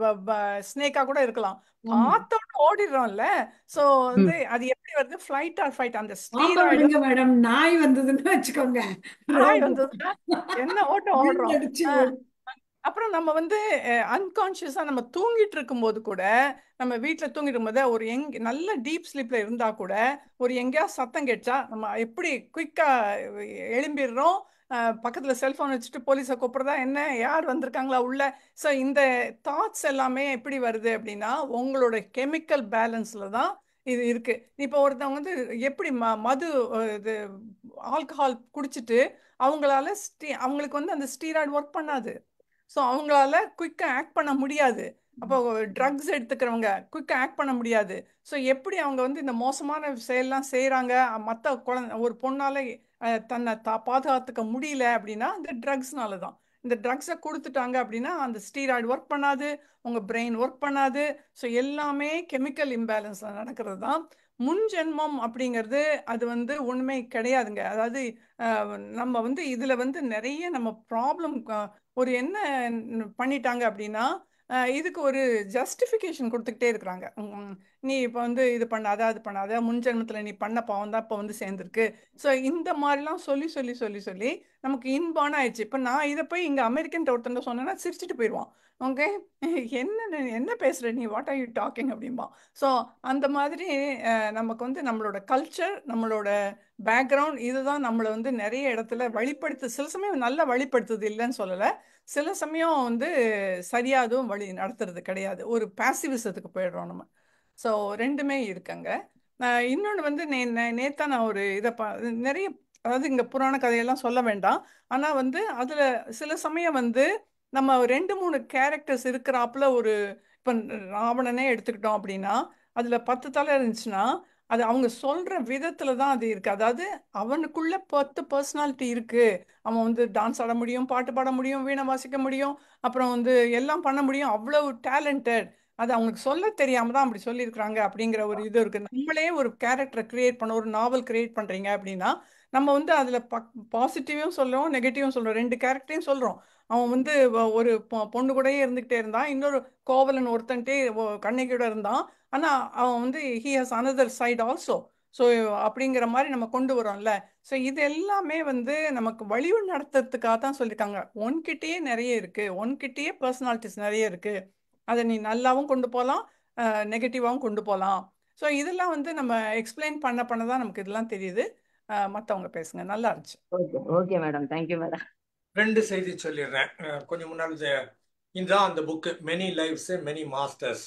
ஸ்னேக்கா கூட இருக்கலாம் ஆமா பார்த்தோன்னு ஓடிடுறோம்ல சோ ம் வந்து அது எப்படி வருது ஃப்ளைட் ஆர் ஃபைட் அந்த பாம்பை ஸ்டீராய்டு விடுங்க மேடம் நாய் வந்ததுன்னு வச்சுக்கோங்க நாய் ரோடு வந்ததுன்னா என்ன ஓட்டம் விழுந்து ஓடுறோம் அடிச்சு ஆ, ஓடு அப்புறம் நம்ம வந்து அன்கான்ஷியஸா நம்ம தூங்கிட்டு இருக்கும்போது கூட நம்ம வீட்டில் தூங்கிட்டு இருக்கும்போது ஒரு எங் நல்ல டீப் ஸ்லீப்ல இருந்தா கூட ஒரு எங்கேயாவது சத்தம் கேட்டா நம்ம எப்படி குயிக்கா எழும்பிடுறோம் அஹ், பக்கத்துல செல்போன் வச்சுட்டு போலீஸை கூப்பிடுறதா என்ன யார் வந்திருக்காங்களா உள்ள ஸோ இந்த தாட்ஸ் எல்லாமே எப்படி வருது அப்படின்னா உங்களோட கெமிக்கல் பேலன்ஸ்ல தான் இது இருக்கு இப்போ ஒருத்தவங்க வந்து எப்படி ம மது அஹ், இது ஆல்கஹால் குடிச்சிட்டு அவங்களால ஸ்டீ அவங்களுக்கு வந்து அந்த ஸ்டீராய்டு ஒர்க் பண்ணாது ஸோ அவங்களால குயிக்காக ஆக்ட் பண்ண முடியாது அப்போ ட்ரக்ஸ் எடுத்துக்கிறவங்க குயிக்காக ஆக்ட் பண்ண முடியாது ஸோ எப்படி அவங்க வந்து இந்த மோசமான செயல்லாம் செய்கிறாங்க மற்ற குழந்தை ஒரு பொண்ணால அஹ், தன்னை தா பாதுகாத்துக்க முடியல அப்படின்னா இந்த ட்ரக்ஸ்னால தான் இந்த ட்ரக்ஸை கொடுத்துட்டாங்க அப்படின்னா அந்த ஸ்டீராய்டு ஒர்க் பண்ணாது உங்கள் பிரெயின் ஒர்க் பண்ணாது ஸோ எல்லாமே கெமிக்கல் இம்பேலன்ஸில் நடக்கிறது தான் முன் ஜென்மம் அப்படிங்கிறது அது வந்து உண்மை கிடையாதுங்க அதாவது அஹ், நம்ம வந்து இதில் வந்து நிறைய நம்ம ப்ராப்ளம் ஒரு என்ன பண்ணிட்டாங்க அப்படின்னா அஹ், இதுக்கு ஒரு ஜஸ்டிஃபிகேஷன் கொடுத்துக்கிட்டே இருக்கிறாங்க உம், நீ இப்போ வந்து இது பண்ணாத அது பண்ணாத முன் ஜென்மத்தில் நீ பண்ண பாவம் தான் இப்போ வந்து சேர்ந்துருக்கு ஸோ இந்த மாதிரிலாம் சொல்லி சொல்லி சொல்லி சொல்லி நமக்கு இன்பான ஆயிடுச்சு இப்போ நான் இதை போய் இங்கே அமெரிக்கன் ஒருத்தன் சொன்னேன்னா சிரிச்சிட்டு போயிடுவான் ஓகே என்ன நீ- என்ன பேசுற நீ வாட் ஆர் யூ டாக்கிங் அப்படிம்பா ஸோ அந்த மாதிரி அஹ், நமக்கு வந்து நம்மளோட கல்ச்சர் நம்மளோட பேக்ரவுண்ட் இதுதான் நம்மளை வந்து நிறைய இடத்துல வழிப்படுத்து சில சமயம் நல்லா வழிப்படுத்துது இல்லைன்னு சொல்லலை சில சமயம் வந்து சரியா அதுவும் வழி நடத்துறது கிடையாது ஒரு பாசிவிசத்துக்கு போயிடுறோம் நம்ம ஸோ ரெண்டுமே இருக்குங்க நான் இன்னொன்று வந்து நே நே- நேத்தா நான் ஒரு இதை பா நிறைய அதாவது இங்கே புராண கதையெல்லாம் சொல்ல வேண்டாம் ஆனால் வந்து அதில் சில சமயம் வந்து நம்ம ரெண்டு மூணு கேரக்டர்ஸ் இருக்கிறாப்புல ஒரு இப்போ ராவணனே எடுத்துக்கிட்டோம் அப்படின்னா அதில் பத்து தலை இருந்துச்சுன்னா அது அவங்க சொல்ற விதத்துல தான் அது இருக்கு அதாவது அவனுக்குள்ள பத்து பர்சனாலிட்டி இருக்கு அவன் வந்து டான்ஸ் ஆட முடியும் பாட்டு பாட முடியும் வீணை வாசிக்க முடியும் அப்புறம் வந்து எல்லாம் பண்ண முடியும் அவ்வளவு டேலண்டட் அது அவங்களுக்கு சொல்ல தெரியாம தான் அப்படி சொல்லியிருக்கிறாங்க அப்படிங்கிற ஒரு இது இருக்கு நம்மளே ஒரு கேரக்டரை கிரியேட் பண்ண ஒரு நாவல் கிரியேட் பண்றீங்க அப்படின்னா நம்ம வந்து அதுல பாசிட்டிவும் சொல்றோம் நெகட்டிவும் சொல்றோம் ரெண்டு கேரக்டரையும் சொல்றோம் அவன் வந்து வ- ஒரு பொ- பொண்ணு கூடயே இருந்துகிட்டே இருந்தான் இன்னொரு கோவலன் ஒருத்தன்ட்டே ஒ- கண்ணகியோட இருந்தான் ஆனா அவன் வந்து he has another side also so அப்படிங்கிற மாதிரி நம்ம கொண்டு வரோம்ல ஸோ இது எல்லாமே வந்து நமக்கு வழி நடத்துறதுக்காக தான் சொல்லியிருக்காங்க உன்கிட்டயே நிறைய இருக்கு உன்கிட்டயே பர்சனாலிட்டிஸ் நிறைய இருக்கு அதை நீ நல்லாவும் கொண்டு போகலாம் நெகட்டிவாகவும் கொண்டு போகலாம் ஸோ இதெல்லாம் வந்து நம்ம எக்ஸ்பிளைன் பண்ண பண்ண தான் நமக்கு இதெல்லாம் தெரியுது மற்றவங்க பேசுங்க நல்லா இருந்துச்சு okay okay madam thank you madam ரெண்டு செய்தி சொல்லிடுறேன் அஹ் கொஞ்சம் முன்னாடி இந்த- இதுதான் அந்த book many lives many masters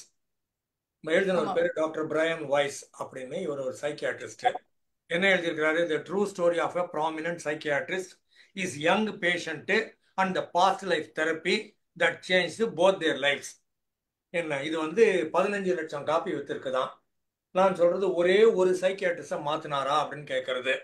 எழுதின ஒரு ஆமா பேர் டாக்டர் பிரையன் வைஸ் அப்படின்னு இவர் ஒரு சைக்கியாட்ரிஸ்ட் என்ன எழுதியிருக்கிறாரு the true story of a prominent psychiatrist his young patient and the past life therapy that change both their lives என்ன இது வந்து பதினஞ்சு லட்சம் காப்பி வித்திருக்குதான் நான் சொல்றது ஒரே ஒரு சைக்கியாட்ரிஸ்டை மாத்தினாரா அப்படின்னு கேட்கறது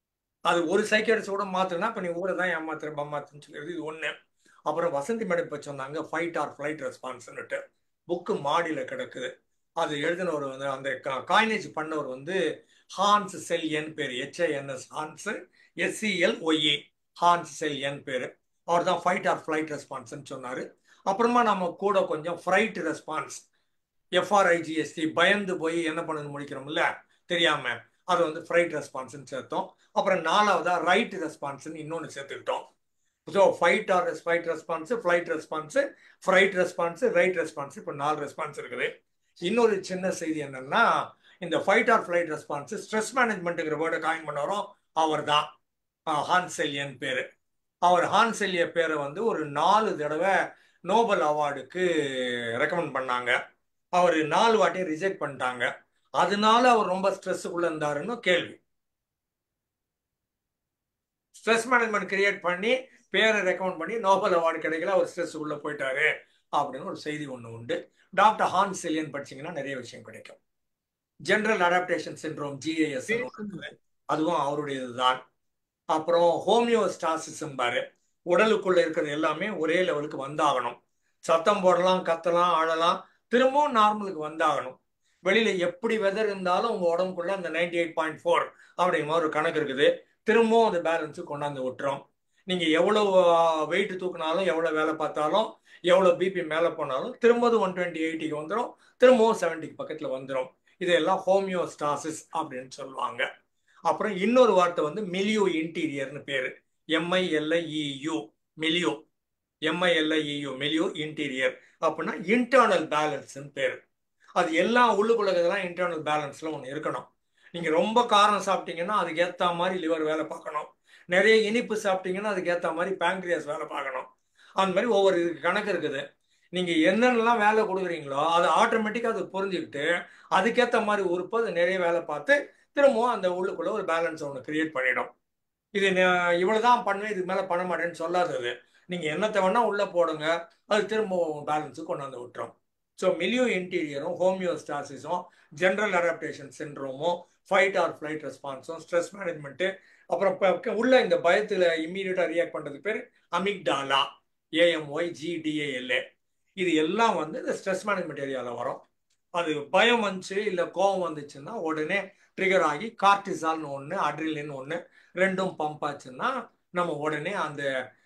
அது ஒரு சைக்கியாட்ரிஸ்ட் கூட மாத்துனா இப்போ நீ ஊரை தான் ஏமாத்துற பம்மாத்துன்னு சொல்லிடுறது இது ஒன்று அப்புறம் வசந்தி மேடம் இப்போ சொன்னாங்க ஃபைட் ஆர் ஃப்ளைட் ரெஸ்பான்ஸ்னுட்டு புக்கு மாடியில் கிடக்குது அது எழுதினவர் வந்து அந்த காயினேஜ் பண்ணவர் வந்து ஹான்ஸ் செல் என் பேர் H I N S Hans S C L Y A Hans Selye என் பேர் அவர் தான் ஃபைட் ஆர் ஃப்ளைட் ரெஸ்பான்ஸ்னு சொன்னார் அப்புறமா நம்ம கூட கொஞ்சம் ஃப்ரைட் ரெஸ்பான்ஸ் எஃப்ஆர்ஐஜிஎஸ்டி பயந்து போய் என்ன பண்ணணும் முடிக்கிறோம்ல தெரியாம அது வந்து ஃப்ரைட் ரெஸ்பான்ஸ்னு சேர்த்தோம் அப்புறம் நாலாவதா ரைட் ரெஸ்பான்ஸ்னு இன்னொன்று சேர்த்துக்கிட்டோம் so fight or fight response flight response fright response right response இப்போ நாலு ரெஸ்பான்ஸ் இருக்குது இன்னொரு சின்ன செய்தி என்னன்னா இந்த fight or flight response stress மேனேஜ்மெண்ட்டுங்கிற வேர்டை காயின் பண்ணவரும் அவர் தான் ஹான்செல்யன் பேர் அவர் ஹான்செல்ய பேரை வந்து ஒரு நாலு தடவை நோபல் அவார்டுக்கு ரெக்கமெண்ட் பண்ணாங்க அவர் நாலு வாட்டி ரிஜெக்ட் பண்ணிட்டாங்க அதனால அவர் ரொம்ப ஸ்ட்ரெஸ்ஸுக்குள்ள இருந்தாருன்னு கேள்வி ஸ்ட்ரெஸ் மேனேஜ்மெண்ட் கிரியேட் பண்ணி பேரை ரெக்கமெண்ட் பண்ணி நோபல் அவார்டு கிடைக்கல அவர் ஸ்ட்ரெஸ்ஸுக்குள்ள போயிட்டாரு அப்படின்னு ஒரு செய்தி ஒன்று உண்டு டாக்டர் ஹான் செலியன் படிச்சீங்கன்னா நிறைய விஷயம் கிடைக்கும் ஜென்ரல் அடாப்டேஷன் சிண்ட்ரோம் ஜிஏஎஸ் அதுவும் அவருடையது தான் அப்புறம் ஹோமியோஸ்டாசிசம் பாரு உடலுக்குள்ள இருக்கிறது எல்லாமே ஒரே லெவலுக்கு வந்தாகணும் சத்தம் போடலாம் கத்தலாம் ஆடலாம் திரும்பவும் நார்மலுக்கு வந்தாகணும் வெளியில எப்படி வெதர் இருந்தாலும் உங்க உடம்புக்குள்ள அந்த நைன்டி எயிட் பாயிண்ட் ஃபோர் அப்படிங்கிற மாதிரி ஒரு கணக்கு இருக்குது திரும்பவும் அந்த பேலன்ஸு கொண்டாந்து விட்டுரும் நீங்க எவ்வளவு வெயிட் தூக்கினாலும் எவ்வளவு வேலை பார்த்தாலும் எவ்வளவு பிபி மேலே போனாலும் திரும்பவும் ஒன் டுவெண்ட்டி எயிட்டிக்கு வந்துடும் திரும்பவும் செவன்ட்டிக்கு பக்கத்துல வந்துடும் இதெல்லாம் ஹோமியோஸ்டாசிஸ் அப்படின்னு சொல்லுவாங்க அப்புறம் இன்னொரு வார்த்தை வந்து மிலியோ இன்டீரியர்னு பேரு எம்ஐஎல்ஐஇயு மிலியோ எம்ஐஎல்ஐஇயு மிலியோ இன்டீரியர் அப்படின்னா இன்டர்னல் பேலன்ஸ்னு பேரு அது எல்லா உள்ளுக்குள்ளதெல்லாம் இன்டர்னல் பேலன்ஸ்ல ஒன்று இருக்கணும் நீங்க ரொம்ப காரம் சாப்பிட்டீங்கன்னா அதுக்கு ஏத்த மாதிரி லிவர் வேலை பார்க்கணும் நிறைய இனிப்பு சாப்பிட்டீங்கன்னா அதுக்கு ஏத்த மாதிரி பேங்க்ரியாஸ் வேலை பார்க்கணும் அந்த மாதிரி ஒவ்வொரு இதுக்கு கணக்கு இருக்குது நீங்க என்னென்னலாம் வேலை கொடுக்குறீங்களோ அதை ஆட்டோமேட்டிக்கா அது புரிஞ்சுக்கிட்டு அதுக்கேற்ற மாதிரி உறுப்பு அது நிறைய வேலை பார்த்து திரும்பவும் அந்த உள்ளுக்குள்ள ஒரு பேலன்ஸ் ஒன்று கிரியேட் பண்ணிடும் இது இவ்வளவுதான் பண்ணுவேன் இதுக்கு மேல பண்ண மாட்டேன்னு சொல்லாதது நீங்க என்னத்தை வேணா உள்ள போடுங்க அது திரும்பவும் பேலன்ஸு கொண்டாந்து விட்டுரும் ஸோ மிலியோ இன்டீரியரும் ஹோமியோஸ்டாசிஸும் ஜென்ரல் அடாப்டேஷன் சின்ட்ரோமும் ஃபைட் ஆர் ஃப்ளைட் ரெஸ்பான்ஸும் ஸ்ட்ரெஸ் மேனேஜ்மெண்ட்டு அப்புறம் உள்ள இந்த பயத்தில் இம்மீடியட்டாக ரியாக்ட் பண்ணுறதுக்கு பேர் அமிக்டாலா ஏஎம்ஒய் ஜிடிஏஎல்ஏ இது எல்லாம் வந்து இந்த ஸ்ட்ரெஸ் மேனேஜ்மெண்ட் ஏரியாவில் வரும் அது பயம் வந்துச்சு இல்லை கோபம் வந்துச்சுன்னா உடனே ட்ரிகர் ஆகி கார்டிசால்னு ஒன்று அட்ரிலின் ஒன்று ரெண்டும் பம்ப் ஆச்சுன்னா நம்ம உடனே அந்த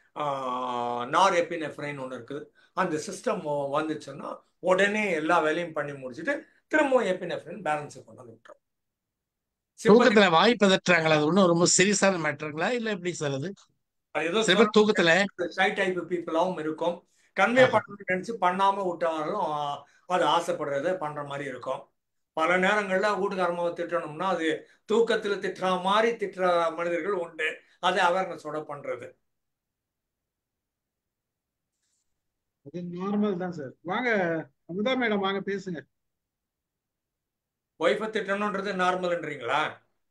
நார் எப்பினெஃப்ரைன் ஒன்று இருக்குது அந்த சிஸ்டம் வந்துச்சுன்னா உடனே எல்லா வேலையும் பண்ணி முடிச்சுட்டு திரும்பவும் எப்பினெஃப்ரைன் பேலன்ஸை கொண்டு வந்து விட்டுரும் தூக்கத்துல வாய் பதற்றாங்களா அது ஒன்றும் ரொம்ப சீரியஸான மேட்டருங்களா இல்ல எப்படி சார் அது அது ஏதோ சில பேர் தூக்கத்துல ஷை டைப் பீப்புளாகவும் இருக்கும் கன்வே பண்ணணும்னு நினைச்சு பண்ணாம விட்டாலும் அது ஆசைப்படுறத பண்ற மாதிரி இருக்கும் பல நேரங்கள்ல வீட்டுக்காரமாவை திட்டணும்னா அது தூக்கத்துல திட்டுற மாதிரி திட்டுற மனிதர்கள் உண்டு அதை அவேர்னஸோட பண்றது அது நார்மல் தான் சார் வாங்க அமுதா மேடம் வாங்க பேசுங்க ஒய்ஃபை திட்டணுன்றது நார்மல்ன்றீங்களா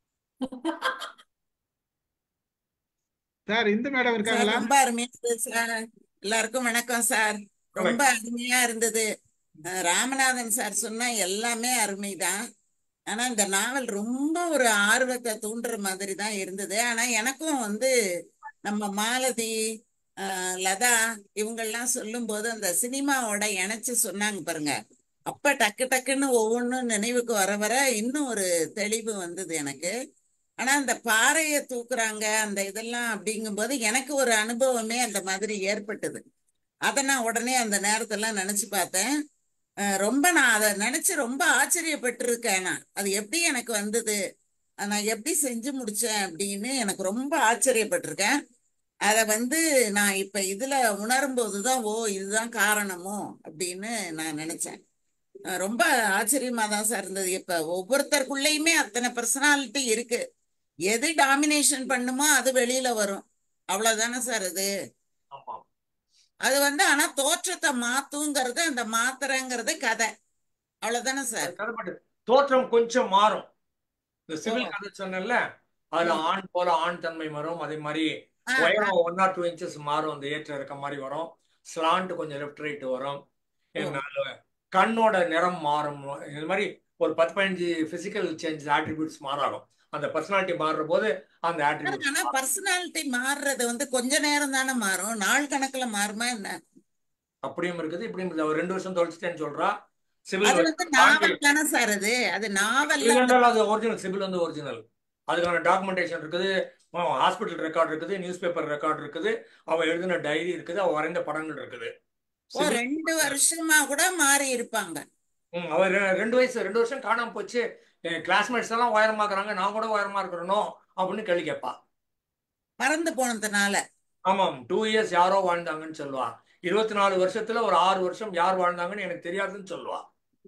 சார் இந்த மேடம் சார் இருக்காங்களா ரொம்ப அருமையா இருந்தது சார் எல்லாருக்கும் வணக்கம் சார் ரொம்ப அருமையா இருந்தது அஹ் ராமநாதன் சார் சொன்ன எல்லாமே அருமைதான் ஆனா இந்த நாவல் ரொம்ப ஒரு ஆர்வத்தை தூண்டுற மாதிரி தான் இருந்தது ஆனா எனக்கும் வந்து நம்ம மாலதி அஹ் லதா இவங்கெல்லாம் சொல்லும்போது அந்த சினிமாவோட இணைச்சு சொன்னாங்க பாருங்க அப்ப டக்கு டக்குன்னு ஒவ்வொன்றும் நினைவுக்கு வர வர இன்னும் ஒரு தெளிவு வந்தது எனக்கு ஆனா அந்த பாறையை தூக்குறாங்க அந்த இதெல்லாம் அப்படிங்கும்போது எனக்கு ஒரு அனுபவமே அந்த மாதிரி ஏற்பட்டது அதை நான் உடனே அந்த நேரத்துல நினைச்சு பார்த்தேன் அஹ் ரொம்ப நான் அதை நினைச்சு ரொம்ப ஆச்சரியப்பட்டிருக்கேன் நான் அது எப்படி எனக்கு வந்தது அஹ் நான் எப்படி செஞ்சு முடிச்சேன் அப்படின்னு எனக்கு ரொம்ப ஆச்சரியப்பட்டிருக்கேன் அதை வந்து நான் இப்ப இதுல உணரும் போதுதான் ஓ இதுதான் காரணமோ அப்படின்னு நான் நினைச்சேன் அஹ் ரொம்ப ஆச்சரியமா தான் சார் இருந்தது இப்ப ஒவ்வொருத்தருக்குள்ளயுமே அத்தனை பர்சனாலிட்டி இருக்கு எது டாமினேஷன் பண்ணுமோ அது வெளியில வரும் அவ்வளவுதானே சார் அது ஆமா அது வந்து ஆனா தோற்றத்தை மாத்துங்கிறது அந்த மாத்திரங்கிறது கதை அவ்வளவுதானே சார் அது கதைப்பட்டு தோற்றம் கொஞ்சம் மாறும் இந்த ஓ சிவில் கதை சொன்னேன்ல அதுல ம் ஆண் போல ஆண் தன்மை வரும் அதே மாதிரி ஆ ஆ உயரம் ஒன் ஆர் டூ இன்ச்சஸ் மாறும் அந்த ஏற்ற இருக்க மாதிரி வரும் ஸ்லாண்ட் கொஞ்சம் லெஃப்ட் ரைட் வரும் ஓ என்னால கண்ணோட நிறம் மாறும் இது மாதிரி ஒரு பத்து பதினஞ்சு பிசிக்கல் சேஞ்சஸ் ஆட்ரிபியூட்ஸ் மாறாகும் அந்த பர்சனாலிட்டி மாறுற போது அந்த ஆட்ரிபியூட்ஸ் ஆனா மாறும் பர்சனாலிட்டி மாறுறது வந்து கொஞ்ச நேரம் தானே மாறும் நாள் கணக்குல மாறுமா என்ன அப்படியும் இருக்குது இப்படியும் இருக்குது அவர் ரெண்டு வருஷம் தொலைச்சிட்டேன்னு சொல்றா சிவில் அது வந்து நாவல் தானே சார் அது அது நாவல்ல அந்த இல்லைன்றால் அது ஒரிஜினல் சிவில் வந்து ஒரிஜினல் அதுக்கான டாக்குமெண்டேஷன் இருக்குது ஹாஸ்பிட்டல் ரெக்கார்ட் இருக்குது நியூஸ் பேப்பர் ரெக்கார்ட் இருக்குது அவ எழுதின டைரி இருக்குது அவ வரைந்த படங்கள் இருக்குது ஓ சிவில் ரெண்டு வருஷமா கூட மாறி இருப்பாங்க ம், அவர் ரெ- ரெண்டு வயசு ரெண்டு வருஷம் காணாம போச்சு என் கிளாஸ்மேட்ஸ் எல்லாம் உயரமா இருக்கிறாங்க நான் கூட உயரமா இருக்கிறனோ அப்படின்னு கேள்வி கேட்பா மறந்து போனதுனால ஆமாம் டூ இயர்ஸ் யாரோ வாழ்ந்தாங்கன்னு சொல்லுவா இருபத்தி நாலு வருஷத்துல ஒரு ஆறு வருஷம் யார் வாழ்ந்தாங்கன்னு எனக்கு தெரியாதுன்னு சொல்லுவா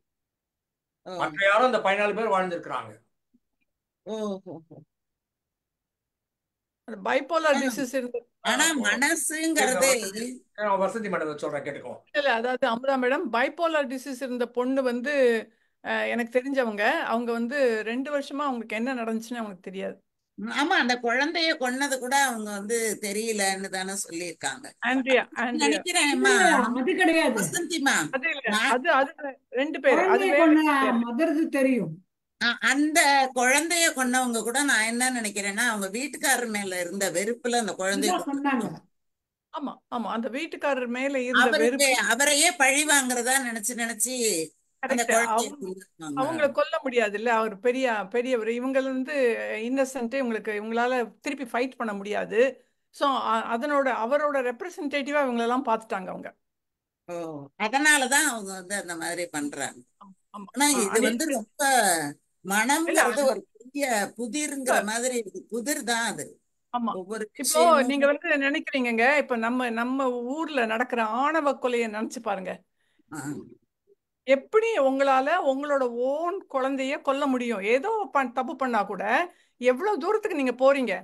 ஓ மற்ற யாரும் அந்த பதினாலு பேர் வாழ்ந்திருக்கிறாங்க ஓ ஓ, ஓ. பைப்போலார் ஆனா டிசீஸ் இருந்த ஆனா ஆ, மனசுங்கிறது வசந்தி நான் வசந்தி மேடம் சொல்றேன் கேட்டுக்கோ இல்ல அதாவது அமுதா மேடம் பைப்போலார் டிசீஸ் இருந்த பொண்ணு வந்து அஹ், எனக்கு தெரிஞ்சவங்க அவங்க வந்து ரெண்டு வருஷமா அவங்களுக்கு என்ன நடந்துச்சுன்னு அவங்களுக்கு தெரியாது ஆமா அந்த குழந்தைய கொன்னது கூட அவங்க வந்து தெரியலன்னு தானே சொல்லியிருக்காங்க ஆண்ட்ரியா ஆண்ட்ரியா நினைக்கிறேன்மா இல்ல அது கிடையாது வசந்திமா அது இல்ல நான் அது அது ரெண்டு பேர் அது குழந்தைய வேற கொண்ட வேற மதர்து தெரியும் அ- அந்த குழந்தைய கொன்னவங்க கூட நான் என்ன நினைக்கிறேன்னா அவங்க வீட்டுக்காரர் மேல இருந்த வெறுப்புல அந்த குழந்தைய இதுதான் சொன்னாங்க கொண்டு ஆமா ஆமா அந்த வீட்டுக்காரர் மேல இருந்த அவருக்கு வெறுப்பு அவரையே பழி வாங்குறதா நினைச்சு நினைச்சு அந்த கரெக்ட் குழந்தைய அவங்க கொண்டிருக்காங்க அவங்கள கொல்ல முடியாது இல்ல அவர் பெரிய பெரியவர் இவங்க வந்து இன்னசென்ட் இவங்களுக்கு இவங்களால திருப்பி ஃபைட் பண்ண முடியாது ஸோ அதனோட அவரோட ரெப்ரசன்டேட்டிவா இவங்களெல்லாம் பார்த்துட்டாங்க அவங்க ஓ அதனாலதான் அவங்க வந்து அந்த மாதிரி பண்றாங்க ஆமா ஆமா. ஆனா ஆ, இது அது வந்து ரொம்ப இல்ல மனம்ங்கிறது அது ஒரு பெரிய புதிர்ங்கிற மாதிரி இருக்கு புதிர் தான் அது ஆமா ஒவ்வொரு இப்போ விஷயமும் நீங்க வந்து நினைக்கிறீங்கங்க இப்ப நம்ம நம்ம ஊர்ல நடக்கிற ஆணவ கொலையை நினைச்சு பாருங்க ஆ, எப்படி உங்களால உங்களோட ஓன் குழந்தைய கொல்ல முடியும் ஏதோ பண்- தப்பு பண்ணா கூட எவ்வளவு தூரத்துக்கு நீங்க போறீங்க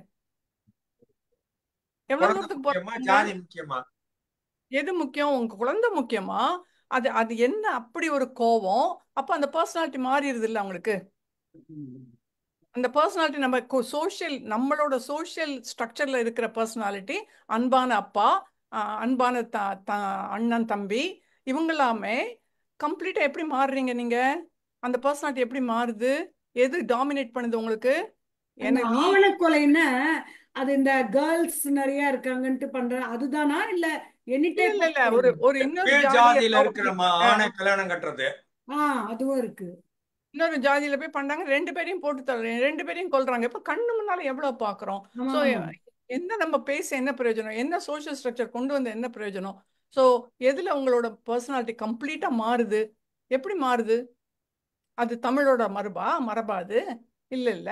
எவ்வளவு குழந்தை தூரத்துக்கு முக்கியமா போறீங்க ஜாதி முக்கியமா எது முக்கியம் உங்க குழந்தை முக்கியமா அது அது என்ன அப்படி ஒரு கோவம் அப்ப அந்த பர்சனாலிட்டி மாறிடுது இல்ல அவங்களுக்கு ம். அந்த பர்சனாலிட்டி நம்ம சோஷியல் நம்மளோட சோஷியல் ஸ்ட்ரக்சர்ல இருக்கிற பர்சனாலிட்டி அன்பான அப்பா ஆஹ் அன்பான த த- அண்ணன் தம்பி இவங்கெல்லாமே கம்ப்ளீட்டா எப்படி மாறுறீங்க நீங்க அந்த பர்சனாலிட்டி எப்படி மாறுது எது டாமினேட் பண்ணுது உங்களுக்கு அந்த என்ன நீ ஆவண கொலைன்னா அது இந்த கேர்ள்ஸ் நிறைய இருக்காங்கன்ட்டு பண்ற அதுதானா இல்ல எனி இல்ல டைப் இல்ல ஆஃப் இல்ல ஒரு ஒரு இன்னொரு கீழ் ஜாதிய ஜாதியில லவ் இருக்கிற பண்ணி ம- அஹ் ஆணை கல்யாணம் கட்டுறது ஆ அதுவும் இருக்கு இன்னொரு ஜாதியில போய் பண்ணாங்க ரெண்டு பேரையும் போட்டு தள்ளுறேன் ரெண்டு பேரையும் கொல்றாங்க இப்ப கண்ணு முன்னால எவ்வளவு பாக்குறோம் ஆமா சோ ஆமா என்ன நம்ம பேச என்ன பிரயோஜனம் என்ன சோஷியல் ஸ்ட்ரக்சர் கொண்டு வந்த என்ன பிரயோஜனம் சோ எதுல உங்களோட பர்சனாலிட்டி கம்ப்ளீட்டா மாறுது எப்படி மாறுது அது தமிழோட மரபா மரபா அது இல்ல இல்ல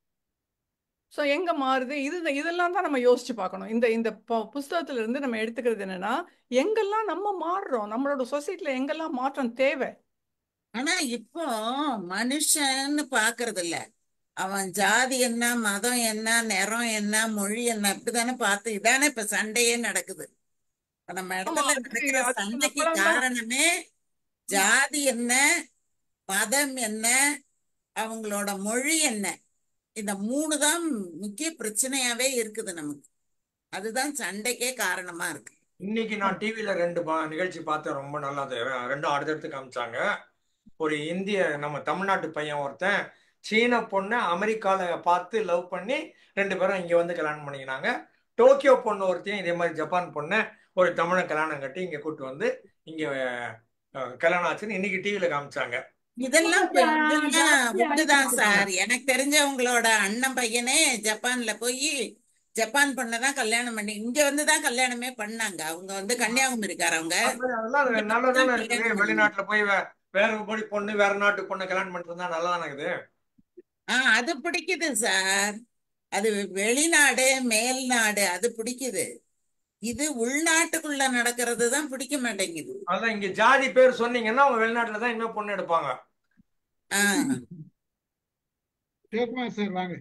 சோ எங்க மாறுது இது இதெல்லாம் தான் நம்ம யோசிச்சு பார்க்கணும் இந்த இந்த ப- புஸ்தகத்துல இருந்து நம்ம எடுத்துக்கிறது என்னன்னா எங்கெல்லாம் நம்ம மாறுறோம் நம்மளோட சொசைட்டில எங்கெல்லாம் மாற்றம் தேவை ஆனா இப்போ மனுஷன்னு பாக்குறது இல்ல அவன் ஜாதி என்ன மதம் என்ன நிறம் என்ன மொழி என்ன இப்படிதானே பார்த்து இதானே இப்ப சண்டையே நடக்குது இப்ப நம்ம ஆமா இடத்துல அதுக்கு நடக்கிற அதுக்கு சண்டைக்கு நம்மளால தான் காரணமே ஜாதி என்ன மதம் என்ன அவங்களோட மொழி என்ன இந்த மூணு தான் முக்கிய பிரச்சனையாவே இருக்குது நமக்கு அதுதான் சண்டைக்கே காரணமா இருக்கு இன்னைக்கு நான் டிவியில ரெண்டு பா- நிகழ்ச்சி பார்த்தேன் ரொம்ப நல்லா அது ரெண்டும் அடுத்தடுத்து காமிச்சாங்க ஒரு இந்திய நம்ம தமிழ்நாட்டு பையன் ஒருத்தன் சீன பொண்ணை அமெரிக்கால பார்த்து லவ் பண்ணி ரெண்டு பேரும் இங்க வந்து கல்யாணம் பண்ணிக்கினாங்க டோக்கியோ பொண்ணு ஒருத்தையும் இதே மாதிரி ஜப்பான் பொண்ணை ஒரு தமிழன் கல்யாணம் கட்டி இங்க கூட்டு வந்து இங்க அஹ், கல்யாணம் ஆச்சுன்னு இன்னைக்கு டிவியில காமிச்சாங்க இதெல்லாம் இப்ப கொஞ்சம் இதெல்லாம் ஜாஸ்தி உண்டுதான் ஆயிட்டு சார் எனக்கு தெரிஞ்சவங்களோட அண்ணன் பையனே ஜப்பான்ல போய் ஜப்பான் பொண்ணதான் கல்யாணம் பண்ணி இங்க வந்து தான் கல்யாணமே பண்ணாங்க அவங்க வந்து கன்னியாகுமரிக்காரவங்க அது அதெல்லாம் இங்க வந்து நல்லதானே தான் இருக்குது கல்யாணம் பண்ணாங்க வெளிநாட்டுல போய் வே- வேற மொழி பொண்ணு வேற நாட்டு பொண்ணை கல்யாணம் பண்ணிட்டு இருந்தா நல்லா தானே இருக்குது ஆஹ் அது பிடிக்குது சார் அது வெளிநாடு மேல்நாடு அது பிடிக்குது இது உள்நாட்டுக்குள்ள நடக்கிறது தான் பிடிக்க மாட்டேங்குது அதான் இங்க ஜாதி பேர் சொன்னீங்கன்னா அவங்க வெளிநாட்டுல தான் இனிமே பொண்ணு எடுப்பாங்க ஆஹ் சிவகுமார் சார் வாங்க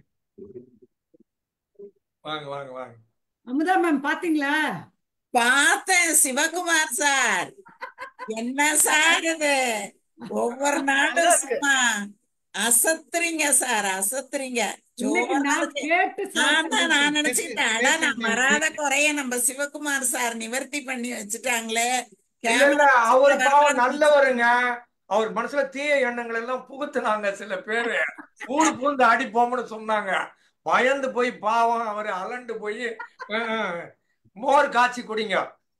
வாங்க வாங்க வாங்க அமுதா மேம் பாத்தீங்களா பார்த்தேன் சிவகுமார் சார் என்ன சார் இது ஒவ்வொரு நல்லா நாளும் இருக்கு சும்மா அசத்துறீங்க சார் அசத்துறீங்க இன்னைக்கு ஜோரா நான் இருக்கு கேட்டு நான் தான் நான் சாப்பிட்டேன் நினைச்சுக்கிட்டேன் அடா நான் வராத குறைய நம்ம சிவகுமார் சார் நிவர்த்தி பண்ணி வச்சுட்டாங்களே இல்ல இல்ல கேமரா அவர் வர பாவம் மாதிரி நல்லவருங்க அவர் மனசுல தீய எண்ணங்கள் எல்லாம் புகுத்துனாங்க சில பேரு ஊரு பூந்து அடிப்போம்னு சொன்னாங்க பயந்து போய் பாவம் அவர் அலண்டு போய் மோர் காய்ச்சி குடிங்க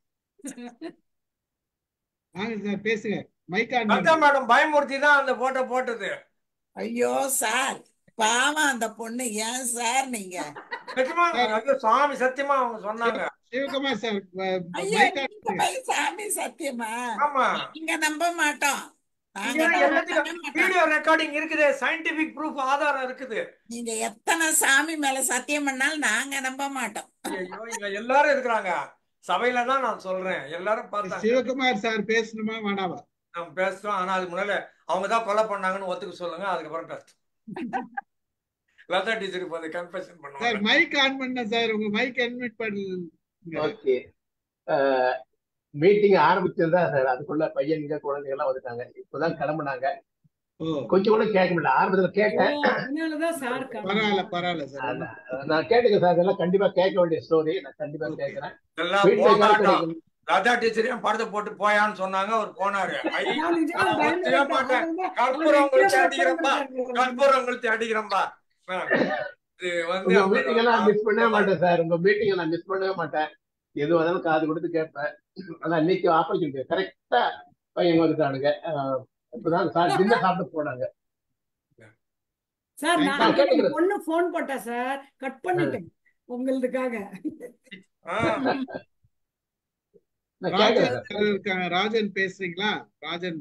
வாங்க சார் பேசுங்க மைக் ஆன் கங்கா பண்ணுங்க மேடம் பயமுறுத்தி தான் அந்த போட்டோ போட்டது ஐயோ சார் பாவம் அந்த பொண்ணு ஏன் சார் நீங்க நிஜமா சார் ஐயோ சாமி சத்தியமா அவங்க சொன்னாங்க சிவகுமார் சார் ஐயா மைக் ஆன் நீங்க பண்ணுங்க போய் சாமி சத்தியமா ஆமா நீங்க நம்ப மாட்டோம் நாங்க இங்க நம்பவே எல்லாத்துக்கும் மாட்டோம் வீடியோ ரெக்கார்டிங் இருக்குது சயின்டிபிக் ப்ரூஃப் ஆதாரம் இருக்குது நீங்க எத்தனை சாமி மேல சத்தியம் பண்ணாலும் நாங்க நம்ப மாட்டோம் ஐயோ இங்க எல்லாரும் இருக்கிறாங்க சபையில தான் நான் சொல்றேன் எல்லாரும் பார்த்தாங்க சிவகுமார் சார் பேசணுமா வேணாவா நம்ம பேசுறோம் ஆனா அதுக்கு முன்னால அவங்க தான் கொலை பண்ணாங்கன்னு ஒத்துக்க சொல்லுங்க அதுக்கப்புறம் பேசுறோம் லதா டீச்சர் இப்போ அந்த கன்ஃபெஷன் சார் பண்ணுவாங்க மைக் ஆன் பண்ண சார் உங்க மைக் அட்மிட் பண்ணுங்க ஓகே மீட்டிங் ஆரம்பிச்சதுதா சார் அதுக்குள்ள பையனுங்க குழந்தைங்க எல்லாம் வந்துட்டாங்க இப்பதான் கிளம்புனாங்க ஓ கொஞ்சம் கூட கேட்க முடியல ஆரம்பத்துல ஓ கேட்டேன் அதனாலதான் சார் பரவாயில்ல பரவாயில்ல சார் ஒண்ணும் அதான் நான் கேட்டுக்க சார் இதெல்லாம் கண்டிப்பா கேட்க வேண்டிய ஸ்டோரி நான் கண்டிப்பா ஓகே கேட்கறேன் எல்லாம் வீட்டுல எல்லாரும் போகாட்டும் கிடைக்கும் லதா டீச்சரையும் படத்தை போட்டு போயான்னு சொன்னாங்க அவர் போனாரு ஐ நான் நிஜமா நான் பயந்து ஒத்துக்கவே போயிட்டேன் மாட்டேன் அவர்தான் அவர் கற்பூரம் எங்கேயோ கொளுத்தி ரெக்கார்ட் அடிக்கிறப்பா பண்ணிட்டாரு கற்பூரம் கொளுத்தி அடிக்கிறப்பா ஆ, இது வந்து உங்க அவர் மீட்டிங் எல்லாம் மிஸ் பண்ணவே மாட்டேன் சார் உங்க மீட்டிங் நான் மிஸ் பண்ணவே மாட்டேன் எது வந்தாலும் காது கொடுத்து கேட்பேன் அதான் இன்னைக்கு ஆப்பர்ச்சுனிட்டி கரெக்டா பையன் வந்துட்டானுங்க அஹ் இப்பதான் சார் டின்னர் சாப்பிட்டு போனாங்க சார் தேங்க்யூ நான் நான் என் கேட்டுக்கிறேன் பொண்ணு போன் போட்டா சார் கட் அஹ் பண்ணிட்டேன் உங்களுக்காக ஆ, நான் ராஜன் கேட்கறேன் சார் சார் இருக்காங்க ராஜன் பேசுறீங்களா ராஜன்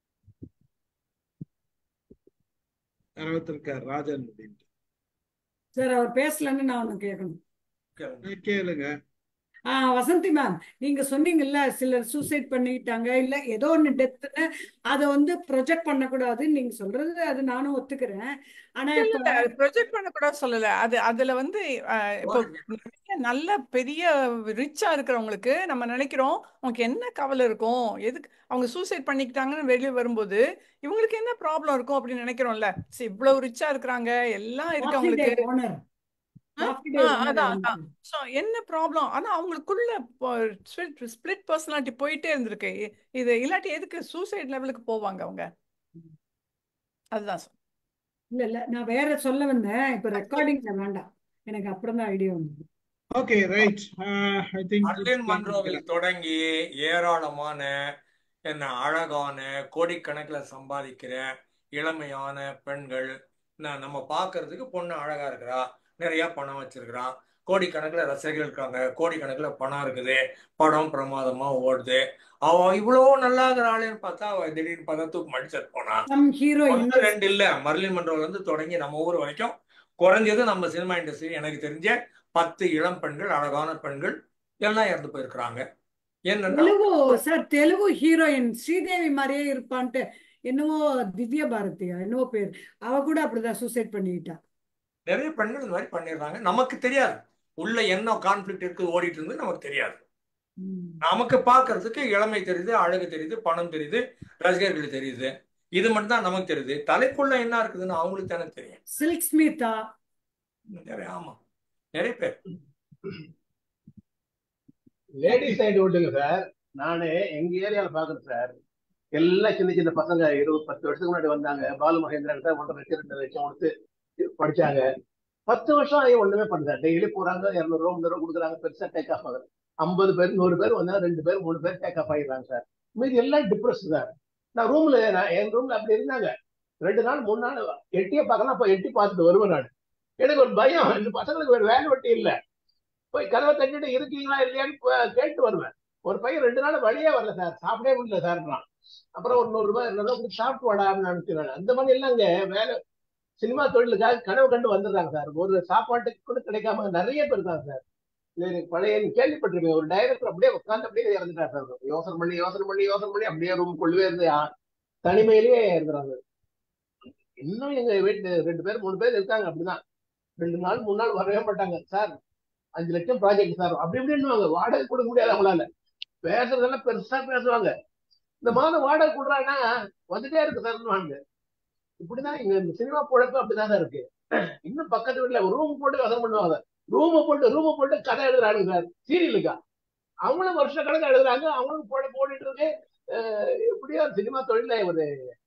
யாராவது இருக்கார் ராஜன் அப்படின்ட்டு சார் அவர் பேசலன்னு நான் ஒண்ணு கேட்கணும் கேளுங்க. கேளுங்க ஆ வசந்தி மேம் நீங்க சொன்னீங்கல்ல சிலர் சூசைட் பண்ணிட்டாங்க இல்ல ஏதோ ஒண்ணு டெத்துன்னு அதை வந்து ப்ரொஜெக்ட் பண்ணக்கூடாதுன்னு நீங்க சொல்றது அது நானும் ஒத்துக்கிறேன் ஆனா இல்ல இப்ப இல்ல ப்ரொஜெக்ட் பண்ண கூட சொல்லல அது அதுல வந்து அஹ், இப்போ நிறைய நல்ல பெரிய ரிச்சா இருக்கிறவங்களுக்கு நம்ம நினைக்கிறோம் அவங்களுக்கு என்ன கவலை இருக்கும் எதுக்கு அவங்க சூசைட் பண்ணிக்கிட்டாங்கன்னு வெளியே வரும்போது இவங்களுக்கு என்ன ப்ராப்ளம் இருக்கும் அப்படின்னு நினைக்கிறோம்ல சரி இவ்வளவு ரிச்சா இருக்கிறாங்க எல்லாம் இருக்கு காஃபி டே அவங்களுக்கு ஓனர் ஆ காஃபி ஆ, டே ஓனர் அதான் அவங்களுக்கு அதான் ஸோ என்ன ப்ராப்ளம் ஆனா அவங்களுக்குள்ள ஸ்பிளிட் பர்சனாலிட்டி போயிட்டே இருந்திருக்கு இ- இது இல்லாட்டி எதுக்கு சூசைட் லெவலுக்கு போவாங்க அவங்க அதுதான் சொ- இல்ல இல்ல நான் வேற சொல்ல வந்தேன் இப்ப ரெக்கார்டிங்ல வேண்டாம் எனக்கு அப்புறம் தான் ஐடியா வந்தது okay right I think Marilyn மன்ரோவில் தொடங்கி ஏராளமான என்ன அழகான கோடிக்கணக்கில் சம்பாதிக்கிற இளமையான பெண்கள் ந- நம்ம பார்க்கறதுக்கு பொண்ணு அழகா இருக்கிறா நிறைய பணம் வச்சிருக்கிறா கோடிக்கணக்கில் ரசிகர்கள் இருக்காங்க கோடிக்கணக்கில் பணம் இருக்குது படம் பிரமாதமா ஓடுது அவ இவ்வளோ நல்லா இருக்கிற ஆளுன்னு பார்த்தா அவ திடீர்னு பார்த்தா தூக்கு மடிச்சது போனா சம் ஹீரோயின் ஒன்று ரெண்டு இல்ல மர்லின் மன்றோல இருந்து தொடங்கி நம்ம ஊர் வரைக்கும் குறைஞ்சது நம்ம சினிமா இண்டஸ்ட்ரி எனக்கு தெரிஞ்ச பத்து இளம் பெண்கள் அழகான பெண்கள் எல்லாம் இறந்து போயிருக்கிறாங்க என்னன்னா தெலுங்கு சார் தெலுங்கு ஹீரோயின் ஸ்ரீதேவி மாதிரியே இருப்பான்ட்டு என்னவோ திவ்யா பாரதியா என்னவோ பேர் அவ கூட அப்படிதான் சூசைட் பண்ணிக்கிட்டா நிறைய பெண்கள் இந்த மாதிரி பண்ணிடுறாங்க நமக்கு தெரியாது உள்ள என்ன கான்ஃபிளிக்ட் இருக்கு ஓடிட்டு இருந்து நமக்கு தெரியாது ம். நமக்கு பார்க்கறதுக்கு இளமை தெரியுது அழகு தெரியுது பணம் தெரியுது ரசிகர்கள் தெரியுது இது மட்டும் தான் நமக்கு தெரியுது தலைக்குள்ள என்ன இருக்குதுன்னு அவங்களுக்கு தானே தெரியும் சில்க் ஸ்மிதா நிறைய ஆமா நிறைய பேர் லேடிஸ் சைடு விட்டுங்க சார் நானு எங்க ஏரியால பாக்குறேன் சார் எல்லாம் சின்ன சின்ன பசங்க இருபது பத்து வருஷத்துக்கு முன்னாடி வந்தாங்க பாலு மகேந்திரன் கிட்ட ஒன்றரை லட்சம் ரெண்டு லட்சம் கொடுத்து படிச்சாங்க பத்து வருஷம் ஆகி ஒண்ணுமே பண்ணல டெய்லி போறாங்க இருநூறு ரூபா முந்நூறு ரூபா கொடுக்குறாங்க பெருசா டேக் ஆஃப் ஆகுது ஐம்பது பேர் நூறு பேர் வந்தா ரெண்டு பேர் மூணு பேர் டேக் ஆஃப் ஆகிடுறாங்க சார் மீதி எல்லாம் டிப்ரெஸ் சார் நான் ரூம்ல நான் என் ரூம்ல அப்படி இருந்தாங்க ரெண்டு நாள் மூணு நாள் எட்டியே பார்க்கலாம் அப்ப எட்டி பார்த்துட்டு வருவேன் நான் எனக்கு ஒரு பயம் இந்த பசங்களுக்கு வேற வேலை வெட்டி இல்லை போய் கதவை தட்டிட்டு இருக்கீங்களா இல்லையான்னு ப- கேட்டு வருவேன் ஒரு பையன் ரெண்டு நாள் வழியே வரல சார் சாப்பிடவே முடியல சார்ன்றான் அப்புறம் ஒரு நூறு ரூபாய் இருநூறு ரூபாய் கொடுத்து சாப்பிட்டு வாடான்னு அனுப்பிச்சுறாங்க அந்த மாதிரி எல்லாம் இங்க வேலை சினிமா தொழிலுக்காக கனவு கண்டு வந்துடுறாங்க சார் ஒரு சாப்பாட்டுக்கு கூட கிடைக்காம நிறைய பேர் இருக்காங்க சார் இது எனக்கு பழைய கேள்விப்பட்டிருக்கேன் ஒரு டைரக்டர் அப்படியே உட்காந்து அப்படியே இறந்துட்டார் சார் யோசனை பண்ணி யோசனை பண்ணி யோசனை பண்ணி அப்படியே ரூம் கொள்ளவே இருந்து ஆ- தனிமையிலேயே இருந்துறாங்க இன்னும் எங்க வீட்டு ரெண்டு பேர் மூணு பேர் இருக்காங்க அப்படிதான் ரெண்டு நாள் மூணு நாள் வரவே மாட்டாங்க சார் அஞ்சு லட்சம் ப்ராஜெக்ட் சார் அப்படி இப்படின்னுவாங்க வாடகை கொடுக்க முடியாது அவங்களால பேசுறதெல்லாம் பெருசா பேசுவாங்க இந்த மாதம் வாடகை கொடுறாங்கன்னா வந்துட்டே இருக்கு சார்னுவாங்க இப்படிதான் இங்க இந்த சினிமா பொழப்பு அப்படிதான் சார் இருக்கு இன்னும் பக்கத்து வீட்டுல ரூம் போட்டு வசம் பண்ணுவாங்க ரூமை போட்டு ரூமை போட்டு கதை எழுதுறாங்க சார் சீரியலுக்கா அவங்களும் வருஷ கணக்கு எழுதுறாங்க அவங்களும் போட போட்டுட்டு இருக்கு அஹ் எப்படியோ சினிமா தொழில ஒரு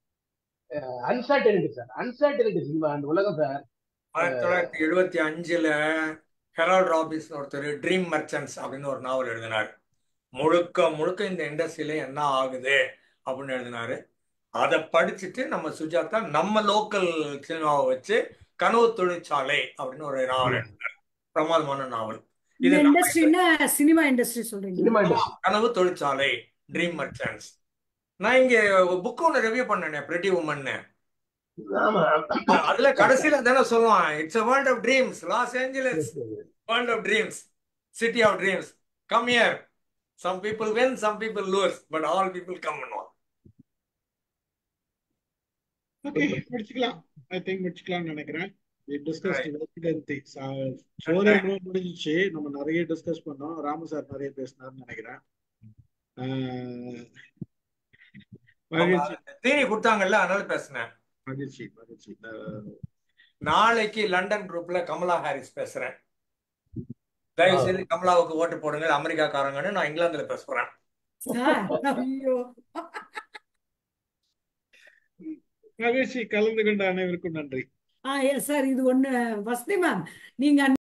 அன்சர்டனிட்டி சார் அன்சர்டனிட்டி சினிமா அந்த உலகம் சார் ஆயிரத்தி தொள்ளாயிரத்தி எழுபத்தி அஞ்சுல ஹெரால்ட் ராபின்ஸ் ஒருத்தர் ட்ரீம் மர்ச்சன்ட்ஸ் அப்படின்னு ஒரு நாவல் எழுதினார் முழுக்க முழுக்க இந்த இண்டஸ்ட்ரியில என்ன ஆகுது அப்படின்னு எழுதினாரு அதை படிச்சுட்டு நம்ம சுஜாதா நம்ம லோக்கல் சினிமாவை வச்சு கனவு தொழிற்சாலை அப்படின்னு ஒரு நாவல் எழுதினார் பிரமாதமான நாவல் இந்த இது நம்ம இண்டஸ்ட்ரின்னா சினிமா இண்டஸ்ட்ரி சொல்றீங்களா சினிமா ஆமா இண்டஸ்ட்ரி கனவு தொழிற்சாலை ட்ரீம் மர்ச்சன்ட்ஸ் நான் இங்க புக் ஒன்று ரிவ்யூ பண்ணேனே பிரிட்டி உமன்னு ஆமா அதுல கடைசியில தானே சொல்லுவான் it's a world of dreams Los Angeles world of dreams city of dreams come here some people win some people lose but all people come பண்ணுவான் ஓகே முடிச்சுக்கலாம் ஐ திங்க் முடிச்சுக்கலாம்னு நினைக்கிறேன் discuss Right. Residency சோதனை இன்னும் முடிஞ்சிச்சு நம்ம நிறைய discuss பண்ணோம் Ramu sir நிறைய பேசினார்னு நினைக்கிறேன் ஆஹ் அவங்க மகிழ்ச்சி தீனி கொடுத்தாங்கல்ல அதனால பேசினேன் மகிழ்ச்சி மகிழ்ச்சி ஆஹ் நாளைக்கு லண்டன் குரூப்ல கமலா ஹாரிஸ் பேசுறேன் தயவு செய்து கமலாவுக்கு ஓட்டு போடுங்க அமெரிக்காக்காரங்கன்னு நான் இங்கிலாந்துல பேச போறேன் சார் ஐயோ மகிழ்ச்சி கலந்து கொண்ட அனைவருக்கும் நன்றி ஆ எஸ் சார் இது ஒண்ணு வசதி மேம் நீங்க